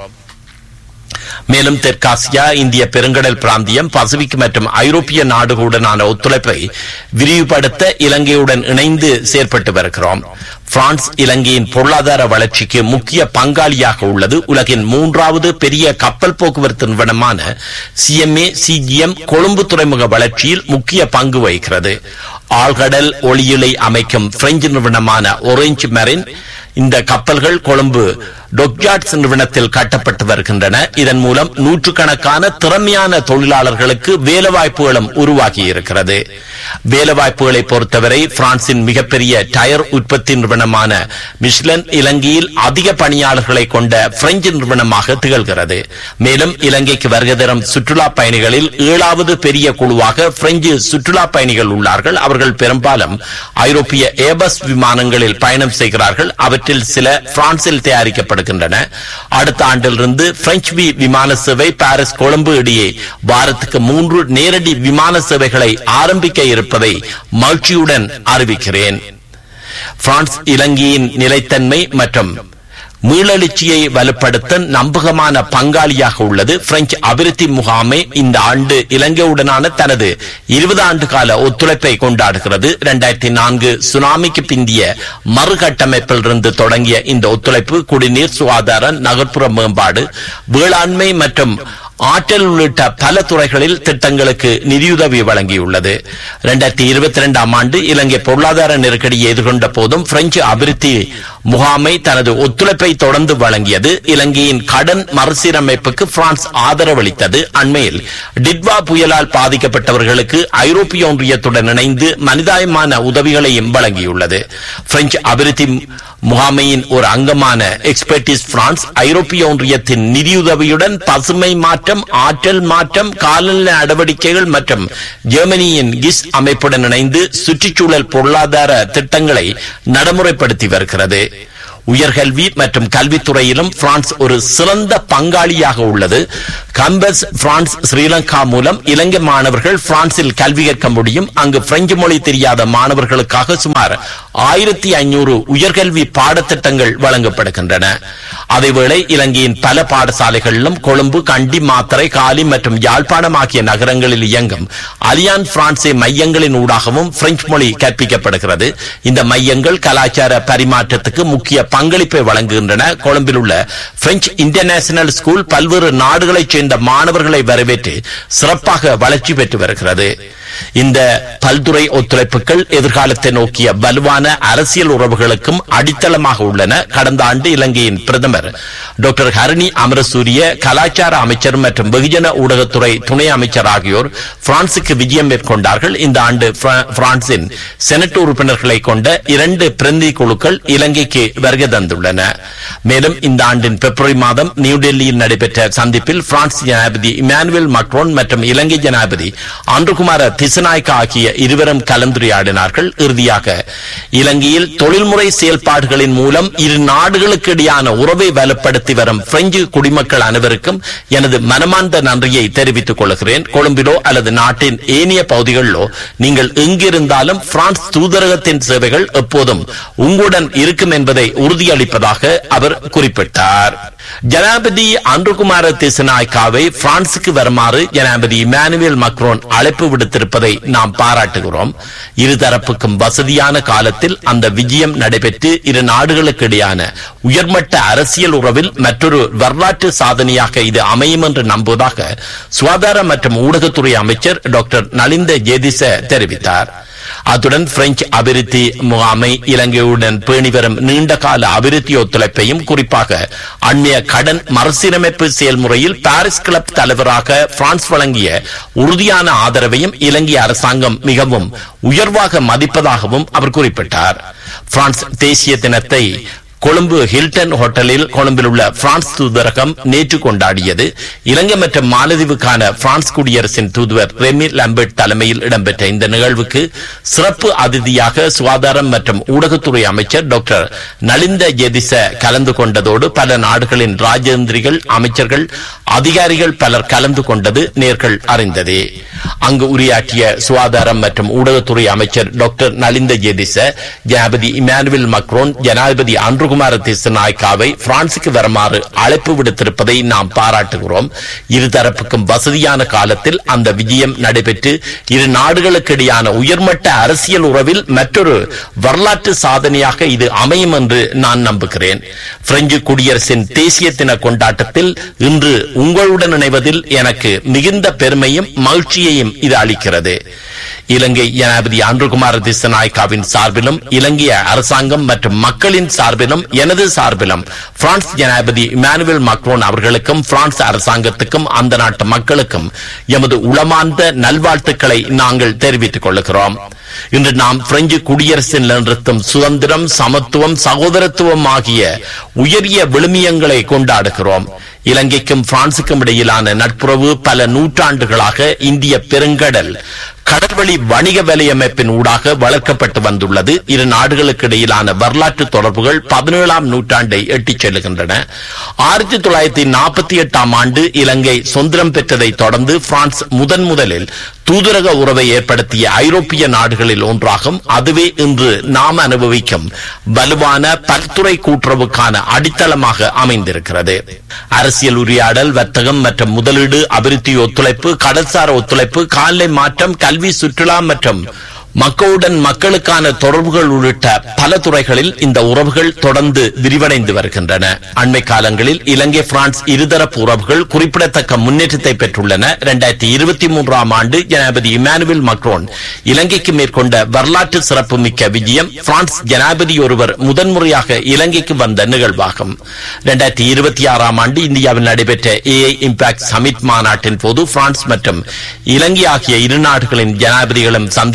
மேலும் தெற்காசியா இந்திய பெருங்கடல் பிராந்தியம் பசிபிக் மற்றும் ஐரோப்பிய நாடுகளுடனான ஒத்துழைப்பை விரிவுபடுத்த இலங்கையுடன் இணைந்து செயற்பட்டு வருகிறோம் பிரான்ஸ் இலங்கையின் பொருளாதார வளர்ச்சிக்கு முக்கிய பங்காளியாக உள்ளது உலகின் மூன்றாவது பெரிய கப்பல் போக்குவரத்து நிறுவனமான சிஎம்ஏ சிஜிஎம் கொழும்பு துறைமுக வளர்ச்சியில் முக்கிய பங்கு வகிக்கிறது ஆழ்கடல் ஒளியிலை அமைக்கும் பிரெஞ்சு நிறுவனமான ஒரேஞ்ச் மெரின் இந்த கப்பல்கள் கொழும்பு டொக்யாட்ஸ் நிறுவனத்தில் கட்டப்பட்டு வருகின்றன இதன் மூலம் நூற்றுக்கணக்கான திறமையான தொழிலாளர்களுக்கு வேலைவாய்ப்புகளும் உருவாகி இருக்கிறது வேலைவாய்ப்புகளை பொறுத்தவரை பிரான்சின் மிகப்பெரிய டயர் உற்பத்தி நிறுவனமான மிஷ்லன் இலங்கையில் அதிக பணியாளர்களை கொண்ட பிரெஞ்சு நிறுவனமாக திகழ்கிறது மேலும் இலங்கைக்கு வருகை தரும் சுற்றுலா பயணிகளில் ஏழாவது பெரிய குழுவாக பிரெஞ்சு சுற்றுலா பயணிகள் உள்ளார்கள் அவர்கள் பெரும்பாலும் ஐரோப்பிய ஏபஸ் விமானங்களில் பயணம் செய்கிறார்கள் அவற்றில் சில பிரான்சில் தயாரிக்கப்படுகின்றன அடுத்த ஆண்டிலிருந்து பிரெஞ்சு விமான சேவை பாரிஸ் கொழும்பு இடையே வாரத்துக்கு மூன்று நேரடி விமான சேவைகளை ஆரம்பிக்க இருப்பதை மகிழ்ச்சியுடன் அறிவிக்கிறேன் பிரான்ஸ் இலங்கையின் நிலைத்தன்மை மற்றும் மீளெழுச்சியை வலுப்படுத்த நம்பகமான பங்காளியாக உள்ளது பிரெஞ்சு அபிவிருத்தி முகாமை இந்த ஆண்டு இலங்கையுடனான தனது இருபது ஆண்டு கால ஒத்துழைப்பை கொண்டாடுகிறது இரண்டாயிரத்தி நான்கு சுனாமிக்கு பிந்திய மறுகட்டமைப்பில் இருந்து தொடங்கிய இந்த ஒத்துழைப்பு குடிநீர் சுகாதாரம் நகர்ப்புற மேம்பாடு வேளாண்மை மற்றும் ஆற்றல் உள்ளிட்ட பல துறைகளில் திட்டங்களுக்கு நிதியுதவி வழங்கியுள்ளது இரண்டாயிரத்தி இருபத்தி இரண்டாம் ஆண்டு இலங்கை பொருளாதார நெருக்கடியை எதிர்கொண்ட போதும் பிரெஞ்சு அபிவிருத்தி முகாமை தனது ஒத்துழைப்பை தொடர்ந்து வழங்கியது இலங்கையின் கடன் மறுசீரமைப்புக்கு பிரான்ஸ் ஆதரவளித்தது அண்மையில் டிட்வா புயலால் பாதிக்கப்பட்டவர்களுக்கு ஐரோப்பிய ஒன்றியத்துடன் இணைந்து மனிதாயமான உதவிகளையும் வழங்கியுள்ளது பிரெஞ்சு அபிவிருத்தி முகாமையின் ஒரு அங்கமான எக்ஸ்பர்டிஸ் பிரான்ஸ் ஐரோப்பிய ஒன்றியத்தின் நிதியுதவியுடன் பசுமை மாற்ற மாற்றம் ஆற்றல் மாற்றம் காலநிலை நடவடிக்கைகள் மற்றும் ஜெர்மனியின் கிஸ் அமைப்புடன் இணைந்து சுற்றுச்சூழல் பொருளாதார திட்டங்களை நடைமுறைப்படுத்தி வருகிறது உயர்கல்வி மற்றும் கல்வித்துறையிலும் பிரான்ஸ் ஒரு சிறந்த பங்காளியாக உள்ளது கம்பஸ் பிரான்ஸ் ஸ்ரீலங்கா மூலம் இலங்கை மாணவர்கள் பிரான்சில் கல்வி கற்க முடியும் அங்கு பிரெஞ்சு மொழி தெரியாத மாணவர்களுக்காக சுமார் ஆயிரத்தி ஐநூறு உயர்கல்வி பாடத்திட்டங்கள் வழங்கப்படுகின்றன அதேவேளை இலங்கையின் பல பாடசாலைகளிலும் கொழும்பு கண்டி மாத்தறை காலி மற்றும் யாழ்ப்பாணம் ஆகிய நகரங்களில் இயங்கும் அலியான் பிரான்சே மையங்களின் ஊடாகவும் பிரெஞ்சு மொழி கற்பிக்கப்படுகிறது இந்த மையங்கள் கலாச்சார பரிமாற்றத்துக்கு முக்கிய பங்களிப்பை வழங்குகின்றன கொழும்பில் உள்ள பிரெஞ்சு இன்டர்நேஷனல் ஸ்கூல் பல்வேறு நாடுகளைச் சேர்ந்த மாணவர்களை வரவேற்று சிறப்பாக வளர்ச்சி பெற்று வருகிறது இந்த பல்துறை ஒத்துழைப்புகள் எதிர்காலத்தை நோக்கிய வலுவான அரசியல் உறவுகளுக்கும் அடித்தளமாக உள்ளன கடந்த ஆண்டு இலங்கையின் பிரதமர் டாக்டர் ஹரணி அமரசூரிய கலாச்சார அமைச்சர் மற்றும் வெகுஜன ஊடகத்துறை துணை அமைச்சர் ஆகியோர் பிரான்சுக்கு விஜயம் மேற்கொண்டார்கள் இந்த ஆண்டு பிர- பிரான்சின் செனட் உறுப்பினர்களை கொண்ட இரண்டு பிரதிநிதி குழுக்கள் இலங்கைக்கு வருகை தந்துள்ளன மேலும் இந்த ஆண்டின் பிப்ரவரி மாதம் நியூடெல்லியில் நடைபெற்ற சந்திப்பில் பிரான்ஸ் ஜனாதிபதி இமானுவேல் மக்ரோன் மற்றும் இலங்கை ஜனாதிபதி அன்றுகுமார திசநாயக்கா ஆகிய இருவரும் கலந்துரையாடினார்கள் இறுதியாக இலங்கையில் தொழில்முறை செயல்பாடுகளின் மூலம் இரு நாடுகளுக்கு இடையான உறவை வலுப்படுத்தி வரும் பிரெஞ்சு குடிமக்கள் அனைவருக்கும் எனது மனமார்ந்த நன்றியை தெரிவித்துக் கொள்கிறேன் கொழும்பிலோ அல்லது நாட்டின் ஏனைய பகுதிகளிலோ நீங்கள் எங்கிருந்தாலும் பிரான்ஸ் தூதரகத்தின் சேவைகள் எப்போதும் உங்களுடன் இருக்கும் என்பதை உறுதியளிப்பதாக அவர் குறிப்பிட்டார் ஜனாதிபதி அன்றுகுமார திசநாய்க்காவை பிரான்சுக்கு வருமாறு ஜனாதிபதி இமானுவேல் மக்ரோன் அழைப்பு விடுத்திருப்பதை நாம் பாராட்டுகிறோம் இருதரப்புக்கும் வசதியான காலத்தில் அந்த விஜயம் நடைபெற்று இரு நாடுகளுக்கு இடையான உயர்மட்ட அரசியல் உறவில் மற்றொரு வரலாற்று சாதனையாக இது அமையும் என்று நம்புவதாக சுகாதார மற்றும் ஊடகத்துறை அமைச்சர் டாக்டர் நலிந்த ஜேதிச தெரிவித்தார் அத்துடன் பிரெஞ்சு அபிவிருத்தி முகாமை இலங்கையுடன் பேணி வரும் நீண்டகால அபிவிருத்தி ஒத்துழைப்பையும் குறிப்பாக அண்மைய கடன் மறுசீரமைப்பு செயல்முறையில் பாரிஸ் கிளப் தலைவராக பிரான்ஸ் வழங்கிய உறுதியான ஆதரவையும் இலங்கை அரசாங்கம் மிகவும் உயர்வாக மதிப்பதாகவும் அவர் குறிப்பிட்டார் பிரான்ஸ் தேசிய தினத்தை கொழும்பு ஹில்டன் ஹோட்டலில் கொழும்பில் உள்ள பிரான்ஸ் தூதரகம் நேற்று கொண்டாடியது இலங்கை மற்றும் மாலதீவுக்கான பிரான்ஸ் குடியரசின் தூதுவர் ரெமி லம்பர்ட் தலைமையில் இடம்பெற்ற இந்த நிகழ்வுக்கு சிறப்பு அதிதியாக சுகாதாரம் மற்றும் ஊடகத்துறை அமைச்சர் டாக்டர் நலிந்த ஜெதிச கலந்து கொண்டதோடு பல நாடுகளின் ராஜேந்திரிகள் அமைச்சர்கள் அதிகாரிகள் பலர் கலந்து கொண்டது நேர்கள் அறிந்ததே அங்கு உரையாற்றிய சுகாதாரம் மற்றும் ஊடகத்துறை அமைச்சர் டாக்டர் நலிந்த ஜெதிச ஜனாதிபதி இமானுவேல் மக்ரோன் ஜனாதிபதி அன்றுகுமார திசநாய்க்காவை பிரான்சுக்கு வருமாறு அழைப்பு விடுத்திருப்பதை நாம் பாராட்டுகிறோம் இருதரப்புக்கும் வசதியான காலத்தில் அந்த விஜயம் நடைபெற்று இரு நாடுகளுக்கு இடையான உயர்மட்ட அரசியல் உறவில் மற்றொரு வரலாற்று சாதனையாக இது அமையும் என்று நான் நம்புகிறேன் பிரெஞ்சு குடியரசின் தேசிய தின கொண்டாட்டத்தில் இன்று உங்களுடன் இணைவதில் எனக்கு மிகுந்த பெருமையும் மகிழ்ச்சியையும் இது அளிக்கிறது இலங்கை ஜனாதிபதி அன்றுகுமார திசநாயக்காவின் சார்பிலும் இலங்கை அரசாங்கம் மற்றும் மக்களின் சார்பிலும் எனது சார்பிலும் பிரான்ஸ் ஜனாதிபதி இமானுவேல் மக்ரோன் அவர்களுக்கும் பிரான்ஸ் அரசாங்கத்துக்கும் அந்த நாட்டு மக்களுக்கும் எமது உளமார்ந்த நல்வாழ்த்துக்களை நாங்கள் தெரிவித்துக் கொள்கிறோம் இன்று நாம் பிரெஞ்சு குடியரசில் நிறுத்தும் சுதந்திரம் சமத்துவம் சகோதரத்துவம் ஆகிய உயரிய விழுமியங்களை கொண்டாடுகிறோம் இலங்கைக்கும் பிரான்சுக்கும் இடையிலான நட்புறவு பல நூற்றாண்டுகளாக இந்திய பெருங்கடல் கடல்வழி வணிக வலையமைப்பின் ஊடாக வளர்க்கப்பட்டு வந்துள்ளது இரு நாடுகளுக்கு இடையிலான வரலாற்று தொடர்புகள் பதினேழாம் நூற்றாண்டை எட்டிச் செல்லுகின்றன ஆயிரத்தி தொள்ளாயிரத்தி நாற்பத்தி எட்டாம் ஆண்டு இலங்கை சுதந்திரம் பெற்றதை தொடர்ந்து பிரான்ஸ் முதன் முதலில் தூதரக உறவை ஏற்படுத்திய ஐரோப்பிய நாடுகளில் ஒன்றாகும் அதுவே இன்று நாம் அனுபவிக்கும் வலுவான பல்துறை கூட்டுறவுக்கான அடித்தளமாக அமைந்திருக்கிறது அரசியல் உரையாடல் வர்த்தகம் மற்றும் முதலீடு அபிவிருத்தி ஒத்துழைப்பு கடல்சார் ஒத்துழைப்பு கால்நடை மாற்றம் கல்வி சுற்றுலா மற்றும் மக்களுடன் மக்களுக்கான தொடர்புகள் உள்ளிட்ட பல துறைகளில் இந்த உறவுகள் தொடர்ந்து விரிவடைந்து வருகின்றன அண்மை காலங்களில் இலங்கை பிரான்ஸ் இருதரப்பு உறவுகள் குறிப்பிடத்தக்க முன்னேற்றத்தை பெற்றுள்ளன இரண்டாயிரத்தி இருபத்தி மூன்றாம் ஆண்டு ஜனாதிபதி இமானுவேல் மக்ரோன் இலங்கைக்கு மேற்கொண்ட வரலாற்று சிறப்புமிக்க விஜயம் பிரான்ஸ் ஜனாதிபதி ஒருவர் முதன்முறையாக இலங்கைக்கு வந்த நிகழ்வாகும் இரண்டாயிரத்தி இருபத்தி ஆறாம் ஆண்டு இந்தியாவில் நடைபெற்ற ஏஐ இம்பாக்ட் சமிட் மாநாட்டின் போது பிரான்ஸ் மற்றும் இலங்கை ஆகிய இரு நாடுகளின் ஜனாதிபதிகளும் சந்தித்து கலந்து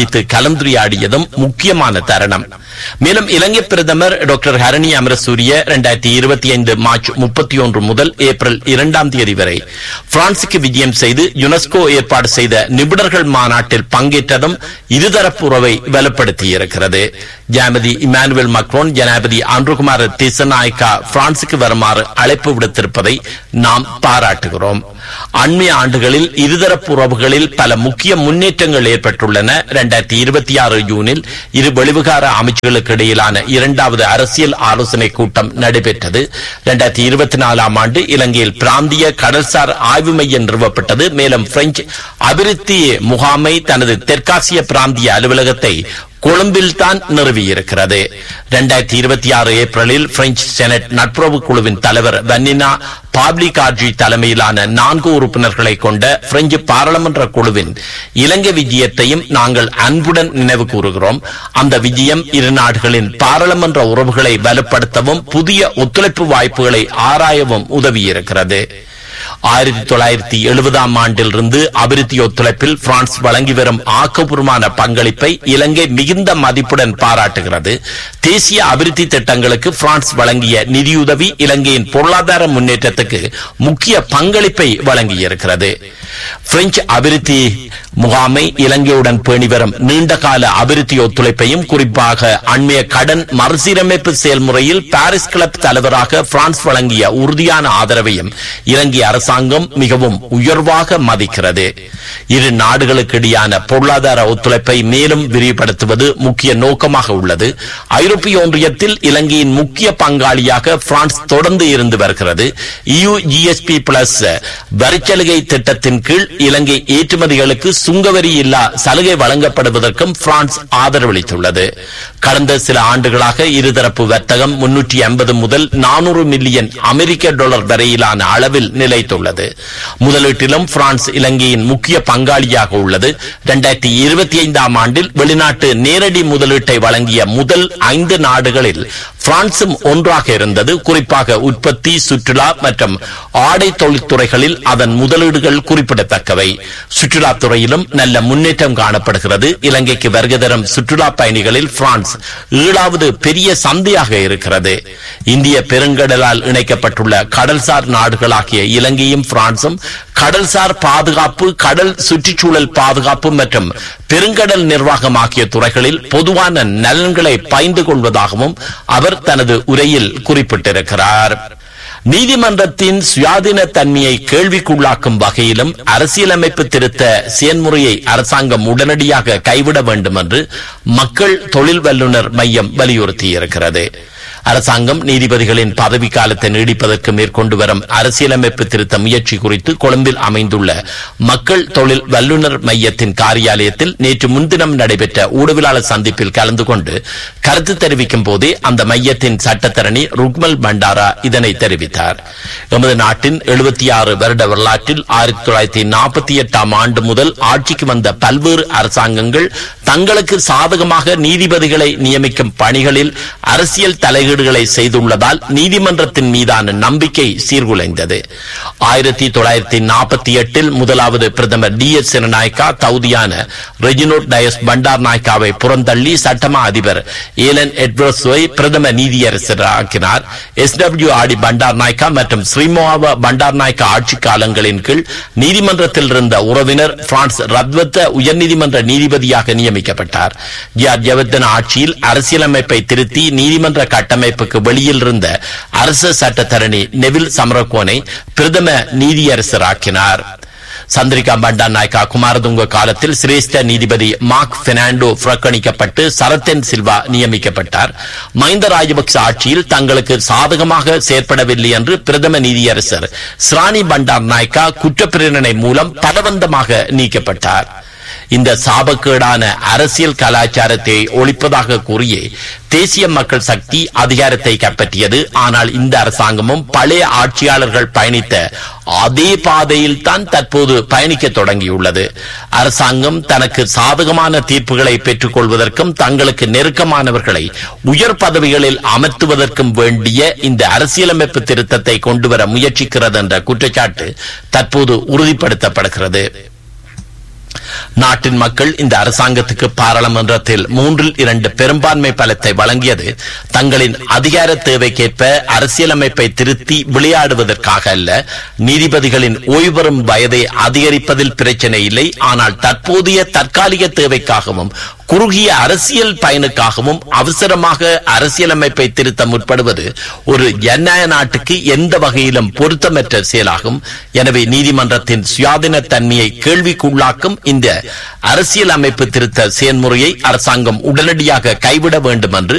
கலந்துரையாடியதும் முக்கியமான தருணம் மேலும் இலங்கை பிரதமர் டாக்டர் ஹரணி அமரசூரிய இரண்டாயிரத்தி இருபத்தி ஐந்து மார்ச் முப்பத்தி ஒன்று முதல் ஏப்ரல் இரண்டாம் தேதி வரை பிரான்சுக்கு விஜயம் செய்து யுனெஸ்கோ ஏற்பாடு செய்த நிபுணர்கள் மாநாட்டில் பங்கேற்றதும் இருதரப்பு உறவை வலுப்படுத்தியிருக்கிறது ஜனாபதி இமானுவேல் மக்ரோன் ஜனாபதி ஆண்ட்ருகுமார் திசநாயக்கா பிரான்சுக்கு வருமாறு அழைப்பு விடுத்திருப்பதை நாம் பாராட்டுகிறோம் அண்மைய ஆண்டுகளில் இருதரப்பு உறவுகளில் பல முக்கிய முன்னேற்றங்கள் ஏற்பட்டுள்ளன இரண்டாயிரத்தி இருபத்தி ஆறு ஜூனில் இரு வெளிவிகார அமைச்சுகளுக்கு இடையிலான இரண்டாவது அரசியல் ஆலோசனை கூட்டம் நடைபெற்றது இரண்டாயிரத்தி இருபத்தி நாலாம் ஆண்டு இலங்கையில் பிராந்திய கடல்சார் ஆய்வு மையம் நிறுவப்பட்டது மேலும் பிரெஞ்சு அபிவிருத்தி முகாமை தனது தெற்காசிய பிராந்திய அலுவலகத்தை கொழும்பில் தான் நிறுவியிருக்கிறது இரண்டாயிரத்தி இருபத்தி ஆறு ஏப்ரலில் பிரெஞ்சு செனட் நட்புறவு குழுவின் தலைவர் வன்னினா பாப்லிகார்ஜி தலைமையிலான நான்கு உறுப்பினர்களை கொண்ட பிரெஞ்சு பாராளுமன்ற குழுவின் இலங்கை விஜயத்தையும் நாங்கள் அன்புடன் நினைவு கூறுகிறோம் அந்த விஜயம் இரு நாடுகளின் பாராளுமன்ற உறவுகளை வலுப்படுத்தவும் புதிய ஒத்துழைப்பு வாய்ப்புகளை ஆராயவும் உதவியிருக்கிறது ஆயிரத்தி தொள்ளாயிரத்தி எழுபதாம் ஆண்டிலிருந்து அபிவிருத்தி ஒத்துழைப்பில் பிரான்ஸ் வழங்கி வரும் ஆக்கப்பூர்வமான பங்களிப்பை இலங்கை மிகுந்த மதிப்புடன் பாராட்டுகிறது தேசிய அபிவிருத்தி திட்டங்களுக்கு பிரான்ஸ் வழங்கிய நிதியுதவி இலங்கையின் பொருளாதார முன்னேற்றத்துக்கு முக்கிய பங்களிப்பை வழங்கியிருக்கிறது பிரெஞ்சு அபிவிருத்தி முகாமை இலங்கையுடன் பேணி வரும் நீண்டகால அபிவிருத்தி ஒத்துழைப்பையும் குறிப்பாக அண்மைய கடன் மறுசீரமைப்பு செயல்முறையில் பாரிஸ் கிளப் தலைவராக பிரான்ஸ் வழங்கிய உறுதியான ஆதரவையும் இலங்கை அரசாங்கம் மிகவும் உயர்வாக மதிக்கிறது இரு நாடுகளுக்கு இடையான பொருளாதார ஒத்துழைப்பை மேலும் விரிவுபடுத்துவது முக்கிய நோக்கமாக உள்ளது ஐரோப்பிய ஒன்றியத்தில் இலங்கையின் முக்கிய பங்காளியாக பிரான்ஸ் தொடர்ந்து இருந்து வருகிறது இயு ஜிஎஸ்பி பிளஸ் வரிச்சலுகை திட்டத்தின் கீழ் இலங்கை ஏற்றுமதிகளுக்கு சுங்கவரி இல்லா சலுகை வழங்கப்படுவதற்கும் பிரான்ஸ் ஆதரவளித்துள்ளது கடந்த சில ஆண்டுகளாக இருதரப்பு வர்த்தகம் முன்னூற்றி ஐம்பது முதல் நானூறு மில்லியன் அமெரிக்க டாலர் வரையிலான அளவில் நிலைத்துள்ளது முதலீட்டிலும் பிரான்ஸ் இலங்கையின் முக்கிய பங்காளியாக உள்ளது இரண்டாயிரத்தி இருபத்தி ஐந்தாம் ஆண்டில் வெளிநாட்டு நேரடி முதலீட்டை வழங்கிய முதல் ஐந்து நாடுகளில் பிரான்சும் ஒன்றாக இருந்தது குறிப்பாக உற்பத்தி சுற்றுலா மற்றும் ஆடை தொழில்துறைகளில் அதன் முதலீடுகள் குறிப்பிடத்தக்கவை சுற்றுலா துறையிலும் நல்ல முன்னேற்றம் காணப்படுகிறது இலங்கைக்கு வருகை தரும் சுற்றுலா பயணிகளில் பிரான்ஸ் ஏழாவது பெரிய சந்தையாக இருக்கிறது இந்திய பெருங்கடலால் இணைக்கப்பட்டுள்ள கடல்சார் நாடுகளாகிய இலங்கையும் பிரான்சும் கடல்சார் பாதுகாப்பு கடல் சுற்றுச்சூழல் பாதுகாப்பு மற்றும் பெருங்கடல் நிர்வாகம் ஆகிய துறைகளில் பொதுவான நலன்களை பகிர்ந்து கொள்வதாகவும் அவர் தனது உரையில் குறிப்பிட்டிருக்கிறார் நீதிமன்றத்தின் சுயாதீன தன்மையை கேள்விக்குள்ளாக்கும் வகையிலும் அரசியலமைப்பு திருத்த செயன்முறையை அரசாங்கம் உடனடியாக கைவிட வேண்டும் என்று மக்கள் தொழில் வல்லுநர் மையம் வலியுறுத்தியிருக்கிறது அரசாங்கம் நீதிபதிகளின் பதவிக்காலத்தை நீடிப்பதற்கு மேற்கொண்டு வரும் அரசியலமைப்பு திருத்த முயற்சி குறித்து கொழும்பில் அமைந்துள்ள மக்கள் தொழில் வல்லுநர் மையத்தின் காரியாலயத்தில் நேற்று முன்தினம் நடைபெற்ற ஊடகவியலாளர் சந்திப்பில் கலந்து கொண்டு கருத்து தெரிவிக்கும் போதே அந்த மையத்தின் சட்டத்தரணி ருக்மல் பண்டாரா இதனை தெரிவித்தார் எமது நாட்டின் எழுபத்தி ஆறு வருட வரலாற்றில் ஆயிரத்தி தொள்ளாயிரத்தி நாற்பத்தி எட்டாம் ஆண்டு முதல் ஆட்சிக்கு வந்த பல்வேறு அரசாங்கங்கள் தங்களுக்கு சாதகமாக நீதிபதிகளை நியமிக்கும் பணிகளில் அரசியல் தலையீடுகளை செய்துள்ளதால் நீதிமன்றத்தின் மீதான நம்பிக்கை சீர்குலைந்தது ஆயிரத்தி தொள்ளாயிரத்தி நாற்பத்தி எட்டில் முதலாவது பிரதமர் டி எஸ் சிறநாயக்கா தகுதியான ரெஜினோட் டயஸ் பண்டார் நாயக்காவை புறந்தள்ளி சட்டமா அதிபர் ஏலன் எட்வர்ஸை பிரதம நீதியரசர் ஆக்கினார் எஸ் டபிள்யூ ஆடி பண்டார் நாயக்கா மற்றும் ஸ்ரீமோவா பண்டார் நாயக்கா ஆட்சி காலங்களின் கீழ் நீதிமன்றத்தில் இருந்த உறவினர் பிரான்ஸ் ரத்வத்த உயர்நீதிமன்ற நீதிபதியாக நியமிக்கப்பட்டார் ஜிஆர் ஜவர்தன் ஆட்சியில் அரசியலமைப்பை திருத்தி நீதிமன்ற கட்டமைப்புக்கு வெளியில் இருந்த அரசு சட்டத்தரணி நெவில் சமரகோனை பிரதம நீதியரசராக்கினார் சந்திரிகா பண்டார் நாயக்கா குமாரதுங்க காலத்தில் சிரேஷ்ட நீதிபதி மார்க் பெர்னாண்டோ புறக்கணிக்கப்பட்டு சரத்தன் சில்வா நியமிக்கப்பட்டார் மஹிந்த ராஜபக்ச ஆட்சியில் தங்களுக்கு சாதகமாக செயற்படவில்லை என்று பிரதம நீதியரசர் ஸ்ரானி பண்டார் நாயக்கா குற்றப்பிரேரணை மூலம் பலவந்தமாக நீக்கப்பட்டார் இந்த சாபக்கேடான அரசியல் கலாச்சாரத்தை ஒழிப்பதாக கூறியே தேசிய மக்கள் சக்தி அதிகாரத்தை கைப்பற்றியது ஆனால் இந்த அரசாங்கமும் பழைய ஆட்சியாளர்கள் பயணித்த அதே பாதையில் தான் தற்போது பயணிக்க தொடங்கியுள்ளது அரசாங்கம் தனக்கு சாதகமான தீர்ப்புகளை பெற்றுக் கொள்வதற்கும் தங்களுக்கு நெருக்கமானவர்களை உயர் பதவிகளில் அமர்த்துவதற்கும் வேண்டிய இந்த அரசியலமைப்பு திருத்தத்தை கொண்டுவர முயற்சிக்கிறது என்ற குற்றச்சாட்டு தற்போது உறுதிப்படுத்தப்படுகிறது நாட்டின் மக்கள் இந்த அரசாங்கத்துக்கு பாராளுமன்றத்தில் மூன்றில் இரண்டு பெரும்பான்மை பலத்தை வழங்கியது தங்களின் அதிகார தேவைக்கேற்ப அரசியலமைப்பை திருத்தி விளையாடுவதற்காக அல்ல நீதிபதிகளின் ஓய்வு பெறும் வயதை அதிகரிப்பதில் பிரச்சனை இல்லை ஆனால் தற்போதைய தற்காலிக தேவைக்காகவும் குறுகிய அரசியல் பயனுக்காகவும் அவசரமாக அரசியலமைப்பை திருத்த முற்படுவது ஒரு ஜனநாயக நாட்டுக்கு எந்த வகையிலும் பொருத்தமற்ற செயலாகும் எனவே நீதிமன்றத்தின் சுயாதீன தன்மையை கேள்விக்குள்ளாக்கும் இந்த அரசியல் அமைப்பு திருத்த செயல்முறையை அரசாங்கம் உடனடியாக கைவிட வேண்டும் என்று